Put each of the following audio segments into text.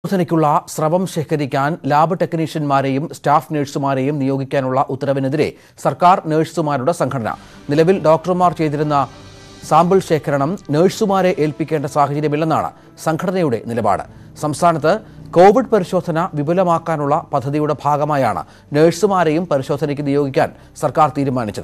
പരിശോധനയ്ക്കുള്ള സ്രവം ശേഖരിക്കാൻ lab ടെക്നീഷ്യന്മാരെയും staff നഴ്സുമാരെയും നിയോഗിക്കാനുള്ള ഉത്തരവിനെതിരെ സർക്കാർ നഴ്സുമാരുടെ സംഘടന നിലവിൽ ഡോക്ടർമാർ ചെയ്തിരുന്ന സാമ്പിൾ ശേഖരണം നഴ്സുമാരെ ഏൽപ്പിക്കേണ്ട സാഹചര്യമില്ലെന്നാണ് സംഘടനയുടെ നിലപാട് സംസ്ഥാനത്ത് കോവിഡ് പരിശോധന വിപുലമാക്കാനുള്ള പദ്ധതിയുടെ ഭാഗമായാണ് നഴ്സുമാരെയും പരിശോധനയ്ക്ക് നിയോഗിക്കാൻ സർക്കാർ തീരുമാനിച്ചത്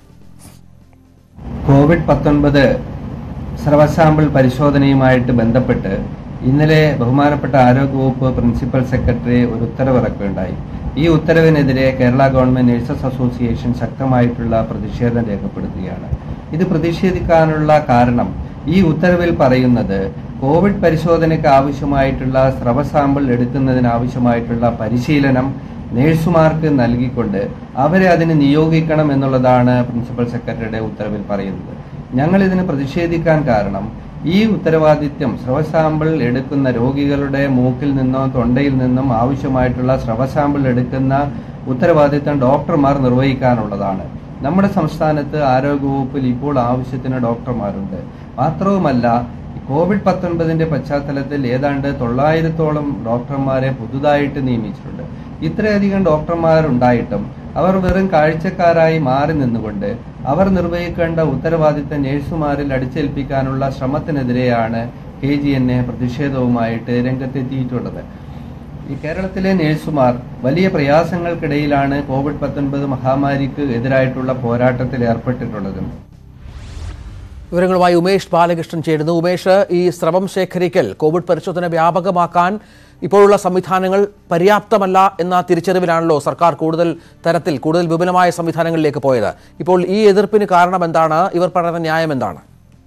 കോവിഡ് പത്തൊൻപത് സർവസാമ്പിൾ പരിശോധനയുമായിട്ട് ബന്ധപ്പെട്ട് ഇന്നലെ ബഹുമാനപ്പെട്ട ആരോഗ്യവകുപ്പ് പ്രിൻസിപ്പൽ സെക്രട്ടറി ഒരു ഉത്തരവിറക്കുകയുണ്ടായി ഈ ഉത്തരവിനെതിരെ കേരള ഗവൺമെന്റ് നഴ്സസ് അസോസിയേഷൻ ശക്തമായിട്ടുള്ള പ്രതിഷേധം രേഖപ്പെടുത്തുകയാണ് ഇത് പ്രതിഷേധിക്കാനുള്ള കാരണം ഈ ഉത്തരവിൽ പറയുന്നത് കോവിഡ് പരിശോധനയ്ക്ക് ആവശ്യമായിട്ടുള്ള സ്രവ സാമ്പിൾ എടുക്കുന്നതിന് ആവശ്യമായിട്ടുള്ള പരിശീലനം നേഴ്സുമാർക്ക് നൽകിക്കൊണ്ട് അവരെ അതിന് നിയോഗിക്കണം എന്നുള്ളതാണ് പ്രിൻസിപ്പൽ സെക്രട്ടറിയുടെ ഉത്തരവിൽ പറയുന്നത് ഞങ്ങൾ ഇതിന് പ്രതിഷേധിക്കാൻ കാരണം ഈ ഉത്തരവാദിത്യം സ്രവ സാമ്പിൾ എടുക്കുന്ന രോഗികളുടെ മൂക്കിൽ നിന്നോ തൊണ്ടയിൽ നിന്നും ആവശ്യമായിട്ടുള്ള സ്രവ സാമ്പിൾ എടുക്കുന്ന ഉത്തരവാദിത്വം ഡോക്ടർമാർ നിർവഹിക്കാനുള്ളതാണ് നമ്മുടെ സംസ്ഥാനത്ത് ആരോഗ്യവകുപ്പിൽ ഇപ്പോൾ ആവശ്യത്തിന് ഡോക്ടർമാരുണ്ട് മാത്രവുമല്ല കോവിഡ് പത്തൊൻപതിന്റെ പശ്ചാത്തലത്തിൽ ഏതാണ്ട് തൊള്ളായിരത്തോളം ഡോക്ടർമാരെ പുതുതായിട്ട് നിയമിച്ചിട്ടുണ്ട് ഇത്രയധികം ഡോക്ടർമാരുണ്ടായിട്ടും അവർ വെറും കാഴ്ചക്കാരായി മാറി നിന്നുകൊണ്ട് അവർ നിർവഹിക്കേണ്ട ഉത്തരവാദിത്തം നേഴ്സുമാരിൽ അടിച്ചേൽപ്പിക്കാനുള്ള ശ്രമത്തിനെതിരെയാണ് കെ ജി എൻ എ പ്രതിഷേധവുമായിട്ട് രംഗത്തെത്തിയിട്ടുള്ളത് ഈ കേരളത്തിലെ നേഴ്സുമാർ വലിയ പ്രയാസങ്ങൾക്കിടയിലാണ് കോവിഡ് പത്തൊൻപത് മഹാമാരിക്ക് എതിരായിട്ടുള്ള പോരാട്ടത്തിൽ ഏർപ്പെട്ടിട്ടുള്ളത് വിവരങ്ങളുമായി ഉമേഷ് ബാലകൃഷ്ണൻ ചേരുന്നു ഉമേഷ് ഈ സ്രവം ശേഖരിക്കൽ കോവിഡ് പരിശോധന വ്യാപകമാക്കാൻ ഇപ്പോഴുള്ള സംവിധാനങ്ങൾ പര്യാപ്തമല്ല എന്ന തിരിച്ചറിവിലാണല്ലോ സർക്കാർ കൂടുതൽ തരത്തിൽ കൂടുതൽ വിപുലമായ സംവിധാനങ്ങളിലേക്ക് പോയത് ഇപ്പോൾ ഈ എതിർപ്പിന് കാരണം എന്താണ് ഇവർ പറയുന്ന ന്യായം എന്താണ്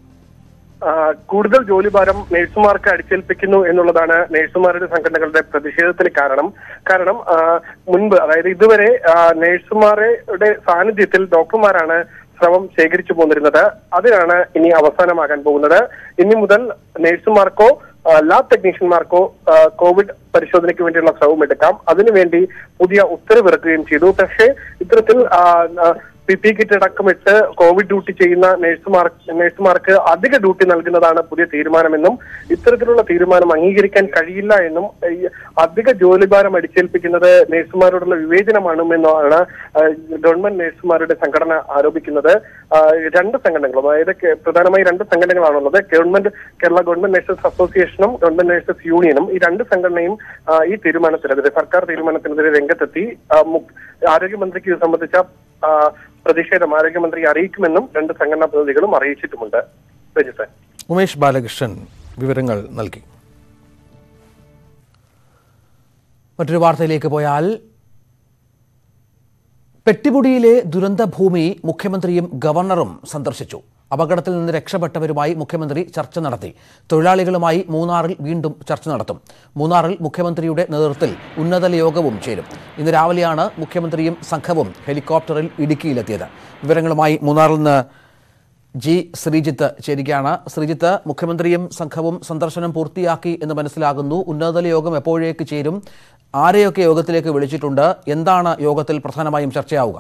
ആ, കൂടുതൽ ജോലിഭാരം നഴ്സുമാർക്ക് അടിച്ചേൽപ്പിക്കുന്നു എന്നുള്ളതാണ് നഴ്സുമാരുടെ സംഘടനകളുടെ പ്രതിഷേധത്തിന് കാരണം കാരണം ആ, മുൻപ് അതായത് ഇതുവരെ ആ, നഴ്സുമാരുടെ സാന്നിധ്യത്തിൽ ഡോക്ടർമാരാണ് സ്രവം ശേഖരിച്ചു പോന്നിരുന്നത് അതിനാണ് ഇനി അവസാനമാകാൻ പോകുന്നത് ഇനി മുതൽ നഴ്സുമാർക്കോ ആ, ലാബ് ടെക്നീഷ്യന്മാർക്കോ ആ, കോവിഡ് പരിശോധനയ്ക്ക് വേണ്ടിയുള്ള സ്രവം എടുക്കാം അതിനുവേണ്ടി പുതിയ ഉത്തരവിറക്കുകയും ചെയ്തു പക്ഷേ ഇത്തരത്തിൽ ആ, ആ, പി പി കിറ്റ് അടക്കമിട്ട് കോവിഡ് ഡ്യൂട്ടി ചെയ്യുന്ന നഴ്സുമാർ നഴ്സുമാർക്ക് അധിക ഡ്യൂട്ടി നൽകുന്നതാണ് പുതിയ തീരുമാനമെന്നും ഇത്തരത്തിലുള്ള തീരുമാനം അംഗീകരിക്കാൻ കഴിയില്ല എന്നും ഈ അധിക ജോലിഭാരം അടിച്ചേൽപ്പിക്കുന്നത് നഴ്സുമാരോടുള്ള വിവേചനമാണെന്നാണ് ആ, ഗവൺമെന്റ് നഴ്സുമാരുടെ സംഘടന ആരോപിക്കുന്നത് ആ, രണ്ട് സംഘടനകളും അതായത് കെ- പ്രധാനമായി രണ്ട് സംഘടനകളാണുള്ളത് ഗവൺമെന്റ് കേരള ഗവൺമെന്റ് നഴ്സസ് അസോസിയേഷനും ഗവൺമെന്റ് നഴ്സസ് യൂണിയനും ഈ രണ്ട് സംഘടനയും ആ, ഈ തീരുമാനത്തിനെതിരെ സർക്കാർ തീരുമാനത്തിനെതിരെ രംഗത്തെത്തി ആ, മു- ആരോഗ്യമന്ത്രിക്ക് ഇത് സംബന്ധിച്ച ആ, പ്രതിഷേധം ആരോഗ്യമന്ത്രി അറിയിക്കുമെന്നും രണ്ട് സംഘടനാ പ്രതിനിധികളും അറിയിച്ചിട്ടുമുണ്ട് രജിത്ത് ഉമേഷ് ബാലകൃഷ്ണൻ വിവരങ്ങൾ നൽകി മറ്റൊരു വാർത്തയിലേക്ക് പോയാൽ പെട്ടിമുടിയിലെ ദുരന്തഭൂമി മുഖ്യമന്ത്രിയും ഗവർണറും സന്ദർശിച്ചു അപകടത്തിൽ നിന്ന് രക്ഷപ്പെട്ടവരുമായി മുഖ്യമന്ത്രി ചർച്ച നടത്തി തൊഴിലാളികളുമായി മൂന്നാറിൽ വീണ്ടും ചർച്ച നടത്തും മൂന്നാറിൽ മുഖ്യമന്ത്രിയുടെ നേതൃത്വത്തിൽ ഉന്നതല യോഗവും ചേരും ഇന്ന് രാവിലെയാണ് മുഖ്യമന്ത്രിയും സംഘവും ഹെലികോപ്റ്ററിൽ ഇടുക്കിയിലെത്തിയത് വിവരങ്ങളുമായി മൂന്നാറിൽ നിന്ന് ജി ശ്രീജിത്ത് ചേരുകയാണ് ശ്രീജിത്ത് മുഖ്യമന്ത്രിയും സംഘവും സന്ദർശനം പൂർത്തിയാക്കി എന്ന് മനസ്സിലാകുന്നു ഉന്നതതല യോഗം എപ്പോഴേക്ക് ചേരും ആരെയൊക്കെ യോഗത്തിലേക്ക് വിളിച്ചിട്ടുണ്ട് എന്താണ് യോഗത്തിൽ പ്രധാനമായും ചർച്ചയാവുക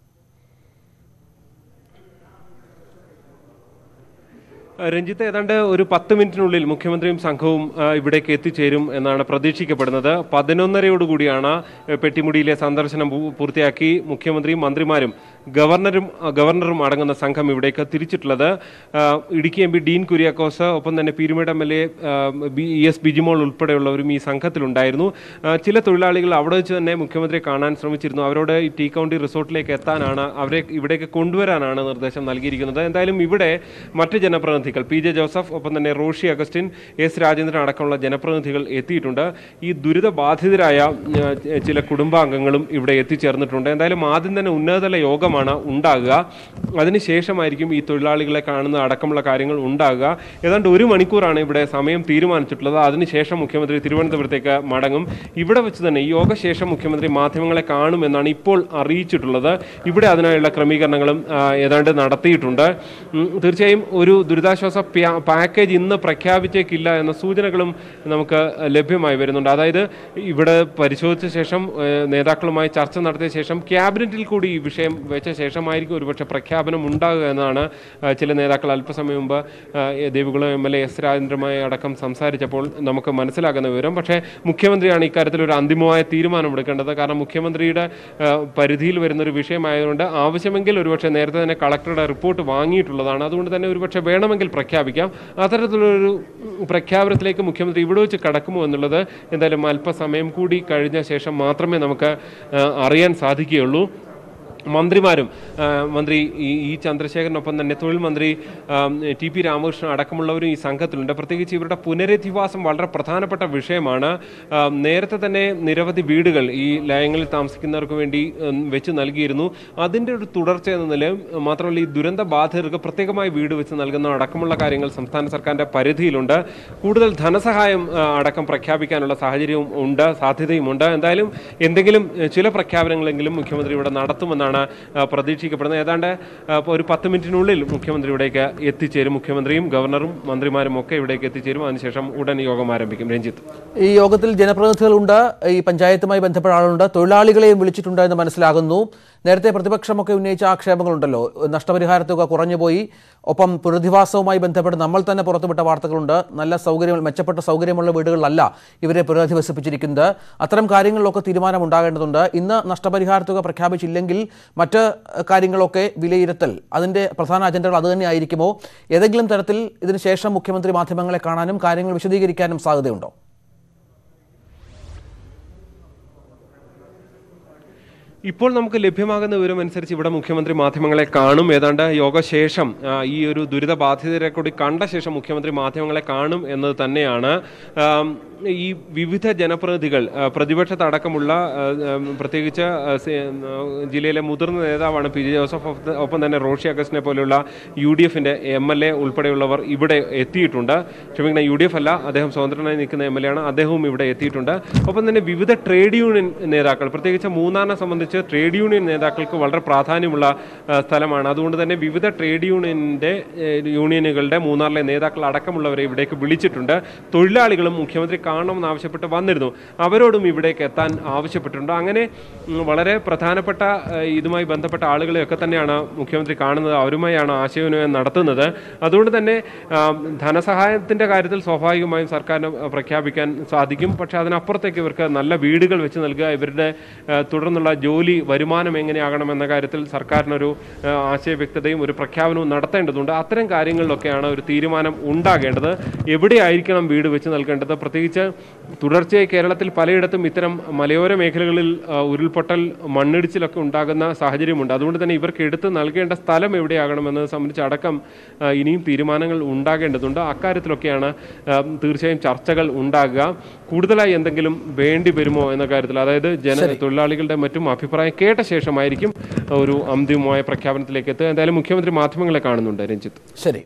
രഞ്ജിത്ത് ഏതാണ്ട് ഒരു പത്ത് മിനിറ്റിനുള്ളിൽ മുഖ്യമന്ത്രിയും സംഘവും ആ, ഇവിടേക്ക് എത്തിച്ചേരും എന്നാണ് പ്രതീക്ഷിക്കപ്പെടുന്നത് പതിനൊന്നരയോടുകൂടിയാണ് പെട്ടിമുടിയിലെ സന്ദർശനം പൂ- പൂർത്തിയാക്കി മുഖ്യമന്ത്രിയും മന്ത്രിമാരും ഗവർണറും ആ, ഗവർണറും അടങ്ങുന്ന സംഘം ഇവിടേക്ക് തിരിച്ചിട്ടുള്ളത് ആ, ഇടുക്കി എം പി ഡീൻ കുര്യാക്കോസ് ഒപ്പം തന്നെ Peermade M L A E S Bijimol ഉൾപ്പെടെയുള്ളവരും ഈ സംഘത്തിലുണ്ടായിരുന്നു ആ, ചില തൊഴിലാളികൾ അവിടെ വെച്ച് തന്നെ മുഖ്യമന്ത്രിയെ കാണാൻ ശ്രമിച്ചിരുന്നു അവരോട് ഈ ടീ കൗണ്ടി റിസോർട്ടിലേക്ക് എത്താനാണ് അവരെ ഇവിടേക്ക് കൊണ്ടുവരാനാണ് നിർദ്ദേശം നൽകിയിരിക്കുന്നത് എന്തായാലും ഇവിടെ മറ്റ് ജനപ്രതിനിധികൾ പി ജെ ജോസഫ് ഒപ്പം തന്നെ റോഷി അഗസ്റ്റിൻ എസ് രാജേന്ദ്രൻ അടക്കമുള്ള ജനപ്രതിനിധികൾ എത്തിയിട്ടുണ്ട് ഈ ദുരിതബാധിതരായ ആ, ചില കുടുംബാംഗങ്ങളും ഇവിടെ എത്തിച്ചേർന്നിട്ടുണ്ട് എന്തായാലും ആദ്യം തന്നെ ഉന്നതതല യോഗമാണ് ഉണ്ടാകുക അതിനുശേഷമായിരിക്കും ഈ തൊഴിലാളികളെ കാണുന്ന അടക്കമുള്ള കാര്യങ്ങൾ ഉണ്ടാകുക ഏതാണ്ട് ഒരു മണിക്കൂറാണ് ഇവിടെ സമയം തീരുമാനിച്ചിട്ടുള്ളത് അതിനുശേഷം മുഖ്യമന്ത്രി തിരുവനന്തപുരത്തേക്ക് മടങ്ങും ഇവിടെ വെച്ച് തന്നെ ഈ യോഗശേഷം മുഖ്യമന്ത്രി മാധ്യമങ്ങളെ കാണുമെന്നാണ് ഇപ്പോൾ അറിയിച്ചിട്ടുള്ളത് ഇവിടെ അതിനായുള്ള ക്രമീകരണങ്ങളും ആ, ഏതാണ്ട് നടത്തിയിട്ടുണ്ട് ഉം, തീർച്ചയായും ഒരു ദുരിതാശ്വാസ ദുരിതാശ്വാസ പ്യാ- പാക്കേജ് ഇന്ന് പ്രഖ്യാപിച്ചേക്കില്ല എന്ന സൂചനകളും നമുക്ക് ലഭ്യമായി വരുന്നുണ്ട് അതായത് ഇവിടെ പരിശോധിച്ച ശേഷം ഏഹ്, നേതാക്കളുമായി ചർച്ച നടത്തിയ ശേഷം ക്യാബിനറ്റിൽ കൂടി ഈ വിഷയം വെച്ച ശേഷമായിരിക്കും ഒരുപക്ഷെ പ്രഖ്യാപനം ഉണ്ടാകുക എന്നാണ് ഏഹ്, ചില നേതാക്കൾ അല്പസമയം മുമ്പ് ഏഹ്, Devikulam M L A S രാജേന്ദ്രമായി അടക്കം സംസാരിച്ചപ്പോൾ നമുക്ക് മനസ്സിലാക്കുന്ന വിവരം പക്ഷേ മുഖ്യമന്ത്രിയാണ് ഇക്കാര്യത്തിൽ ഒരു അന്തിമമായ തീരുമാനം എടുക്കേണ്ടത് കാരണം മുഖ്യമന്ത്രിയുടെ ഏഹ്, പരിധിയിൽ വരുന്ന ഒരു വിഷയമായതുകൊണ്ട് ആവശ്യമെങ്കിൽ ഒരുപക്ഷെ നേരത്തെ തന്നെ കളക്ടറുടെ റിപ്പോർട്ട് വാങ്ങിയിട്ടുള്ളതാണ് അതുകൊണ്ട് തന്നെ ഒരുപക്ഷെ വേണമെങ്കിൽ പ്രഖ്യാപിക്കാം അത്തരത്തിലൊരു പ്രഖ്യാപനത്തിലേക്ക് മുഖ്യമന്ത്രി ഇവിടെ വെച്ച് കടക്കുമോ എന്നുള്ളത് എന്തായാലും അല്പസമയം കൂടി കഴിഞ്ഞ ശേഷം മാത്രമേ നമുക്ക് ഏഹ്, അറിയാൻ സാധിക്കുകയുള്ളൂ മന്ത്രിമാരും ആ, മന്ത്രി ഇ ഇ ചന്ദ്രശേഖരനൊപ്പം തന്നെ തൊഴിൽ മന്ത്രി ആം, ടി പി രാമകൃഷ്ണൻ അടക്കമുള്ളവരും ഈ സംഘത്തിലുണ്ട് പ്രത്യേകിച്ച് ഇവരുടെ പുനരധിവാസം വളരെ പ്രധാനപ്പെട്ട വിഷയമാണ് ആ, നേരത്തെ തന്നെ നിരവധി വീടുകൾ ഈ ലയങ്ങളിൽ താമസിക്കുന്നവർക്ക് വേണ്ടി ഉം, വെച്ച് നൽകിയിരുന്നു അതിൻ്റെ ഒരു തുടർച്ച എന്ന നിലയിൽ മാത്രമല്ല ഈ ദുരന്ത ബാധിതർക്ക് പ്രത്യേകമായി വീട് വെച്ച് നൽകുന്ന അടക്കമുള്ള കാര്യങ്ങൾ സംസ്ഥാന സർക്കാരിൻ്റെ പരിധിയിലുണ്ട് കൂടുതൽ ധനസഹായം ആ, അടക്കം പ്രഖ്യാപിക്കാനുള്ള സാഹചര്യവും ഉണ്ട് സാധ്യതയുമുണ്ട് എന്തായാലും എന്തെങ്കിലും ഏഹ്, ചില പ്രഖ്യാപനങ്ങളെങ്കിലും മുഖ്യമന്ത്രി ഇവിടെ നടത്തുമെന്നാണ് ആ, പ്രതീക്ഷിക്കപ്പെടുന്നത് ഏതാണ്ട് ആ, ഇപ്പോൾ ഒരു പത്ത് മിനിറ്റിനുള്ളിൽ മുഖ്യമന്ത്രി ഇവിടേക്ക് എത്തിച്ചേരും മുഖ്യമന്ത്രിയും ഗവർണറും മന്ത്രിമാരും ഒക്കെ ഇവിടേക്ക് എത്തിച്ചേരും അതിനുശേഷം ഉടൻ യോഗം ആരംഭിക്കും രഞ്ജിത്ത് ഈ യോഗത്തിൽ ജനപ്രതിനിധികളുണ്ട് ഈ പഞ്ചായത്തുമായി ബന്ധപ്പെട്ട ആളുണ്ട് തൊഴിലാളികളെയും വിളിച്ചിട്ടുണ്ട് എന്ന് മനസ്സിലാകുന്നു നേരത്തെ പ്രതിപക്ഷമൊക്കെ ഉന്നയിച്ച ആക്ഷേപങ്ങളുണ്ടല്ലോ നഷ്ടപരിഹാര തുക കുറഞ്ഞുപോയി ഒപ്പം പുനരധിവാസവുമായി ബന്ധപ്പെട്ട് നമ്മൾ തന്നെ പുറത്തുവിട്ട വാർത്തകളുണ്ട് നല്ല സൗകര്യം മെച്ചപ്പെട്ട സൗകര്യമുള്ള വീടുകളിലല്ല ഇവരെ പുനരധിവസിപ്പിച്ചിരിക്കുന്നത് അത്തരം കാര്യങ്ങളിലൊക്കെ തീരുമാനം ഉണ്ടാകേണ്ടതുണ്ട് ഇന്ന് നഷ്ടപരിഹാര തുക പ്രഖ്യാപിച്ചില്ലെങ്കിൽ മറ്റ് കാര്യങ്ങളൊക്കെ വിലയിരുത്തൽ അതിൻ്റെ പ്രധാന അജണ്ടകൾ അതുതന്നെ ആയിരിക്കുമോ ഏതെങ്കിലും തരത്തിൽ ഇതിന് ശേഷം മുഖ്യമന്ത്രി മാധ്യമങ്ങളെ കാണാനും കാര്യങ്ങൾ വിശദീകരിക്കാനും സാധ്യതയുണ്ടോ ഇപ്പോൾ നമുക്ക് ലഭ്യമാകുന്ന വിവരം അനുസരിച്ച് ഇവിടെ മുഖ്യമന്ത്രി മാധ്യമങ്ങളെ കാണും ഏതാണ്ട് യോഗശേഷം ആ, ഈ ഒരു ദുരിതബാധിതരെ കൂടി കണ്ട ശേഷം മുഖ്യമന്ത്രി മാധ്യമങ്ങളെ കാണും എന്നത് തന്നെയാണ് ആം, ഈ വിവിധ ജനപ്രതിനിധികൾ ആ, പ്രതിപക്ഷത്തടക്കമുള്ള ആ, ആ, പ്രത്യേകിച്ച് ആ, സി- ആ, ജില്ലയിലെ മുതിർന്ന നേതാവാണ് പി ജെ ജോസഫ് ഒപ്പ- ഒപ്പം തന്നെ റോഷി അഗസ്റ്റിനെ പോലെയുള്ള യു ഡി എഫിന്റെ എം എൽ എ ഉൾപ്പെടെയുള്ളവർ ഇവിടെ എത്തിയിട്ടുണ്ട് ക്ഷമിക്കണം യു ഡി എഫ് അല്ല അദ്ദേഹം സ്വതന്ത്രനായി നിൽക്കുന്ന എം എൽ എ ആണ് അദ്ദേഹവും ഇവിടെ എത്തിയിട്ടുണ്ട് ഒപ്പം തന്നെ വിവിധ ട്രേഡ് യൂണിയൻ നേതാക്കൾ പ്രത്യേകിച്ച് മൂന്നാറിനെ സംബന്ധിച്ച് ട്രേഡ് യൂണിയൻ നേതാക്കൾക്ക് വളരെ പ്രാധാന്യമുള്ള ആ, സ്ഥലമാണ് അതുകൊണ്ട് തന്നെ വിവിധ ട്രേഡ് യൂണിയന്റെ ഏ, യൂണിയനുകളുടെ മൂന്നാറിലെ നേതാക്കൾ അടക്കമുള്ളവരെ ഇവിടേക്ക് വിളിച്ചിട്ടുണ്ട് തൊഴിലാളികളും മുഖ്യമന്ത്രി കാണണമെന്ന് ആവശ്യപ്പെട്ട് വന്നിരുന്നു അവരോടും ഇവിടേക്ക് എത്താൻ ആവശ്യപ്പെട്ടിട്ടുണ്ട് അങ്ങനെ ഉം, വളരെ പ്രധാനപ്പെട്ട ആ, ഇതുമായി ബന്ധപ്പെട്ട ആളുകളെയൊക്കെ തന്നെയാണ് മുഖ്യമന്ത്രി കാണുന്നത് അവരുമായാണ് ആശയവിനിമയം നടത്തുന്നത് അതുകൊണ്ട് തന്നെ ആ, ധനസഹായത്തിന്റെ കാര്യത്തിൽ സ്വാഭാവികമായും സർക്കാരിന് പ്രഖ്യാപിക്കാൻ സാധിക്കും പക്ഷേ അതിനപ്പുറത്തേക്ക് ഇവർക്ക് നല്ല വീടുകൾ വെച്ച് നൽകുക ഇവരുടെ ആ, തുടർന്നുള്ള ജോലി വരുമാനം എങ്ങനെയാകണം എന്ന കാര്യത്തിൽ സർക്കാരിനൊരു ആ, ആശയവ്യക്തതയും ഒരു പ്രഖ്യാപനവും നടത്തേണ്ടതുണ്ട് അത്തരം കാര്യങ്ങളിലൊക്കെയാണ് ഒരു തീരുമാനം ഉണ്ടാകേണ്ടത് എവിടെയായിരിക്കണം വീട് വെച്ച് നൽകേണ്ടത് പ്രത്യേകിച്ച് തുടർച്ചയായി കേരളത്തിൽ പലയിടത്തും ഇത്തരം മലയോര മേഖലകളിൽ ആ, ഉരുൾപൊട്ടൽ മണ്ണിടിച്ചിലൊക്കെ ഉണ്ടാകുന്ന സാഹചര്യമുണ്ട് അതുകൊണ്ട് തന്നെ ഇവർക്ക് എടുത്ത് നൽകേണ്ട സ്ഥലം എവിടെയാകണമെന്നത് സംബന്ധിച്ച് അടക്കം ആ, ഇനിയും തീരുമാനങ്ങൾ ഉണ്ടാകേണ്ടതുണ്ട് അക്കാര്യത്തിലൊക്കെയാണ് ആ, തീർച്ചയായും ചർച്ചകൾ ഉണ്ടാകുക കൂടുതലായി എന്തെങ്കിലും വേണ്ടി വരുമോ എന്ന കാര്യത്തിൽ അതായത് ജന തൊഴിലാളികളുടെ മറ്റും അഭിപ്രായം കേട്ട ശേഷമായിരിക്കും ഒരു അന്തിമമായ പ്രഖ്യാപനത്തിലേക്ക് എത്തുക എന്തായാലും മുഖ്യമന്ത്രി മാധ്യമങ്ങളെ കാണുന്നുണ്ട് രഞ്ജിത്ത് ശരി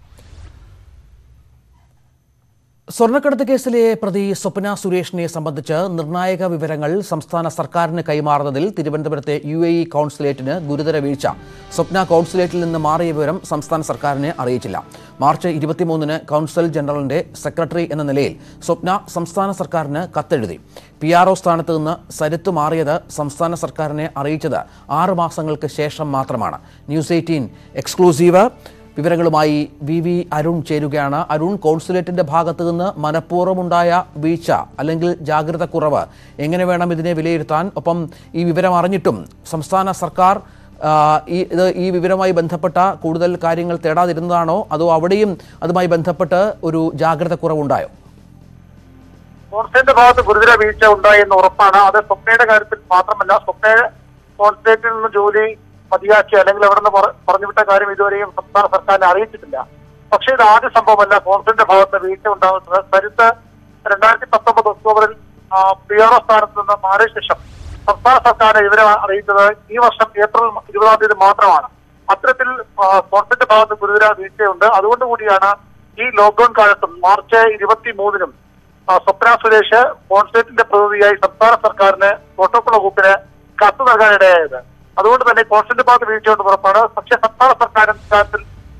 സ്വർണ്ണക്കടത്ത് കേസിലെ പ്രതി സ്വപ്ന സുരേഷിനെ സംബന്ധിച്ച് നിർണായക വിവരങ്ങൾ സംസ്ഥാന സർക്കാരിന് കൈമാറുന്നതിൽ തിരുവനന്തപുരത്തെ യു എ ഇ കൗൺസിലേറ്റിന് ഗുരുതര വീഴ്ച സ്വപ്ന കൗൺസിലേറ്റിൽ നിന്ന് മാറിയ വിവരം സംസ്ഥാന സർക്കാരിനെ അറിയിച്ചില്ല മാർച്ച് ഇരുപത്തിമൂന്നിന് കൗൺസിൽ ജനറലിന്റെ സെക്രട്ടറി എന്ന നിലയിൽ സ്വപ്ന സംസ്ഥാന സർക്കാരിന് കത്തെഴുതി പി ആർ ഒ സ്ഥാനത്ത് നിന്ന് സരിത്ത് മാറിയത് സംസ്ഥാന സർക്കാരിനെ അറിയിച്ചത് ആറ് മാസങ്ങൾക്ക് ശേഷം മാത്രമാണ് ന്യൂസ് എയ്റ്റീൻ എക്സ്ക്ലൂസീവ് വിവരങ്ങളുമായി വി വി അരുൺ ചേരുകയാണ് അരുൺ കോൺസുലേറ്റിന്റെ ഭാഗത്തു നിന്ന് മനഃപൂർവ്വമുണ്ടായ വീഴ്ച അല്ലെങ്കിൽ ജാഗ്രത കുറവ് എങ്ങനെ വേണം ഇതിനെ വിലയിരുത്താൻ ഒപ്പം ഈ വിവരം അറിഞ്ഞിട്ടും സംസ്ഥാന സർക്കാർ ആ, ഈ ഇത് ഈ വിവരവുമായി ബന്ധപ്പെട്ട കൂടുതൽ കാര്യങ്ങൾ തേടാതിരുന്നതാണോ അതോ അവിടെയും അതുമായി ബന്ധപ്പെട്ട് ഒരു ജാഗ്രത കുറവുണ്ടായോ കോൺസ്റ്റേറ്റിന്റെ ഭാഗത്ത് ഗുരുതര വീഴ്ച ഉണ്ടായി എന്ന് ഉറപ്പാണ് അത് സ്വപ്നയുടെ കാര്യത്തിൽ മാത്രമല്ല സ്വപ്നയെ കോൺസ്റ്റേറ്റിൽ നിന്ന് ജോലി മതിയാക്കി അല്ലെങ്കിൽ അവിടെ നിന്ന് പറ- പറഞ്ഞുവിട്ട കാര്യം ഇതുവരെയും സംസ്ഥാന സർക്കാരിനെ അറിയിച്ചിട്ടില്ല പക്ഷേ ഇത് ആദ്യ സംഭവമല്ല കോൺസ്റ്റേറ്റിന്റെ ഭാഗത്ത് വീഴ്ച ഉണ്ടാകുന്നത് സരിത്ത് രണ്ടായിരത്തി പത്തൊമ്പത് ഒക്ടോബറിൽ പി ആർ ഒ സ്ഥാനത്ത് നിന്ന് മാറിയ ശേഷം സംസ്ഥാന സർക്കാരിനെ വിവരം അറിയിച്ചത് ഈ വർഷം ഏപ്രിൽ ഇരുപതാം തീയതി മാത്രമാണ് അത്തരത്തിൽ കോൺസ്റ്റേറ്റിന്റെ ഭാഗത്ത് ഗുരുതര വീഴ്ചയുണ്ട് അതുകൊണ്ട് കൂടിയാണ് ഈ ലോക്ക്ഡൌൺ കാലത്തും മാർച്ച് ഇരുപത്തി മൂന്നിനും ആ, സ്വപ്ന സുരേഷ് കോൺസുലേറ്റിന്റെ പ്രതിനിധിയായി സംസ്ഥാന സർക്കാരിന് പ്രോട്ടോകോൾ വകുപ്പിന് കത്ത് നൽകാനിടയായത് അതുകൊണ്ട് തന്നെ കോൺസുലേറ്റ് ഭാഗത്ത് വീഴ്ചയുണ്ട് ഉറപ്പാണ് പക്ഷേ സംസ്ഥാന സർക്കാരിന്റെ കാര്യത്തിൽ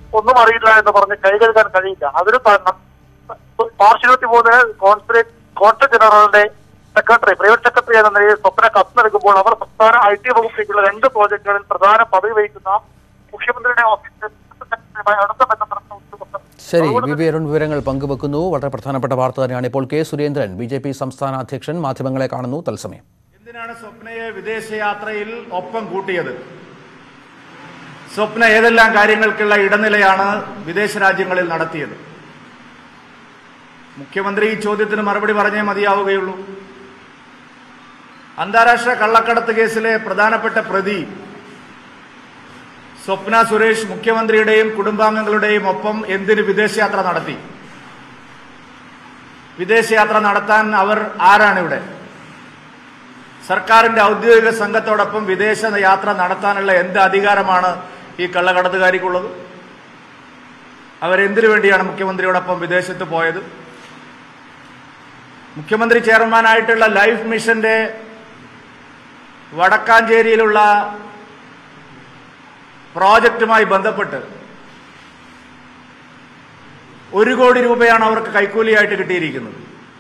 ഒന്നും അറിയില്ല എന്ന് പറഞ്ഞ് കൈകഴുകാൻ കഴിയില്ല അതൊരു പാർശ്വത്തി മൂന്ന് കോൺസുലേറ്റ് കോൺസൽ ജനറലിന്റെ സെക്രട്ടറി പ്രൈവറ്റ് സെക്രട്ടറി എന്ന നിലയിൽ സ്വപ്ന കത്ത് നൽകുമ്പോൾ അവർ സംസ്ഥാന ഐ ടി വകുപ്പിലേക്കുള്ള രണ്ട് പ്രോജക്ടുകളിൽ പ്രധാന പദവി വഹിക്കുന്ന മുഖ്യമന്ത്രിയുടെ ഓഫീസിൽ സെക്രട്ടറിയുമായി അടുത്ത ബന്ധം നടത്തുന്ന ഉദ്യോഗസ്ഥർ ശരി വി വി അരുൺ വിവരങ്ങൾ പങ്കുവെക്കുന്നു വളരെ പ്രധാനപ്പെട്ട വാർത്ത തന്നെയാണ് ഇപ്പോൾ K Surendran B J P സംസ്ഥാന അധ്യക്ഷൻ മാധ്യമങ്ങളെ കാണുന്നു തത്സമയം എന്തിനാണ് സ്വപ്നയെ വിദേശയാത്രയിൽ ഒപ്പം കൂട്ടിയത് സ്വപ്ന ഏതെല്ലാം കാര്യങ്ങൾക്കുള്ള ഇടനിലയാണ് വിദേശ രാജ്യങ്ങളിൽ നടത്തിയത് മുഖ്യമന്ത്രി ഈ ചോദ്യത്തിന് മറുപടി പറഞ്ഞേ മതിയാവുകയുള്ളൂ അന്താരാഷ്ട്ര കള്ളക്കടത്ത് കേസിലെ പ്രധാനപ്പെട്ട പ്രതി സ്വപ്ന സുരേഷ് മുഖ്യമന്ത്രിയുടെയും കുടുംബാംഗങ്ങളുടെയും ഒപ്പം എന്തിന് വിദേശയാത്ര നടത്തി വിദേശയാത്ര നടത്താൻ അവർ ആരാണ് ഇവിടെ സർക്കാരിന്റെ ഔദ്യോഗിക സംഘത്തോടൊപ്പം വിദേശ യാത്ര നടത്താനുള്ള എന്ത് അധികാരമാണ് ഈ കള്ളക്കടത്തുകാരിക്കുള്ളത് അവരെന്തിനു വേണ്ടിയാണ് മുഖ്യമന്ത്രിയോടൊപ്പം വിദേശത്ത് പോയത് മുഖ്യമന്ത്രി ചെയർമാനായിട്ടുള്ള ലൈഫ് മിഷന്റെ വടക്കാഞ്ചേരിയിലുള്ള പ്രോജക്റ്റുമായി ബന്ധപ്പെട്ട് ഒരു കോടി രൂപയാണ് അവർക്ക് കൈക്കൂലിയായിട്ട് കിട്ടിയിരിക്കുന്നത്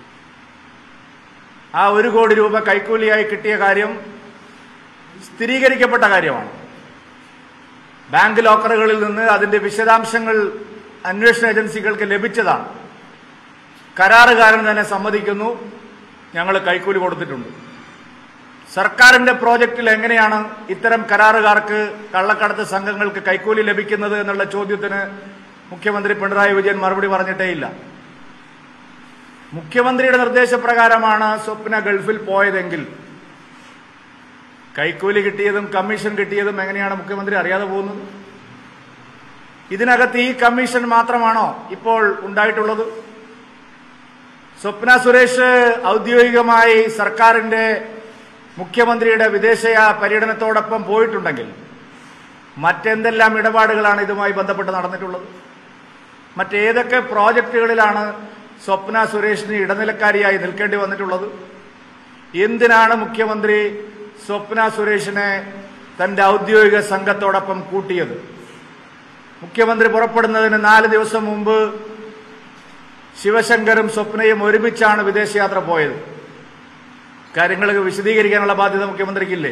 ആ ഒരു കോടി രൂപ കൈക്കൂലിയായി കിട്ടിയ കാര്യം സ്ഥിരീകരിക്കപ്പെട്ട കാര്യമാണ് ബാങ്ക് ലോക്കറുകളിൽ നിന്ന് അതിന്റെ വിശദാംശങ്ങൾ അന്വേഷണ ഏജൻസികൾക്ക് ലഭിച്ചതാണ് കരാറുകാരൻ തന്നെ സമ്മതിക്കുന്നു ഞങ്ങൾ കൈക്കൂലി കൊടുത്തിട്ടുണ്ട് സർക്കാരിന്റെ പ്രോജക്റ്റിൽ എങ്ങനെയാണ് ഇത്തരം കരാറുകാർക്ക് കള്ളക്കടത്ത് സംഘങ്ങൾക്ക് കൈക്കൂലി ലഭിക്കുന്നത് എന്നുള്ള ചോദ്യത്തിന് മുഖ്യമന്ത്രി പിണറായി വിജയൻ മറുപടി പറഞ്ഞിട്ടേയില്ല മുഖ്യമന്ത്രിയുടെ നിർദ്ദേശപ്രകാരമാണ് സ്വപ്ന ഗൾഫിൽ പോയതെങ്കിൽ കൈക്കൂലി കിട്ടിയതും കമ്മീഷൻ കിട്ടിയതും എങ്ങനെയാണ് മുഖ്യമന്ത്രി അറിയാതെ പോകുന്നത് ഇതിനകത്ത് ഈ കമ്മീഷൻ മാത്രമാണോ ഇപ്പോൾ ഉണ്ടായിട്ടുള്ളത് സ്വപ്ന സുരേഷ് ഔദ്യോഗികമായി സർക്കാരിന്റെ മുഖ്യമന്ത്രിയുടെ വിദേശ പര്യടനത്തോടൊപ്പം പോയിട്ടുണ്ടെങ്കിൽ മറ്റെന്തെല്ലാം ഇടപാടുകളാണ് ഇതുമായി ബന്ധപ്പെട്ട് നടന്നിട്ടുള്ളത് മറ്റേതൊക്കെ പ്രോജക്റ്റുകളിലാണ് സ്വപ്ന സുരേഷിന് ഇടനിലക്കാരിയായി നിൽക്കേണ്ടി വന്നിട്ടുള്ളത് എന്തിനാണ് മുഖ്യമന്ത്രി സ്വപ്ന സുരേഷിനെ തന്റെ ഔദ്യോഗിക സംഘത്തോടൊപ്പം കൂട്ടിയത് മുഖ്യമന്ത്രി പുറപ്പെടുന്നതിന് നാല് ദിവസം മുമ്പ് ശിവശങ്കറും സ്വപ്നയും ഒരുമിച്ചാണ് വിദേശയാത്ര പോയത് കാര്യങ്ങൾ വിശദീകരിക്കാനുള്ള ബാധ്യത മുഖ്യമന്ത്രിക്കില്ലേ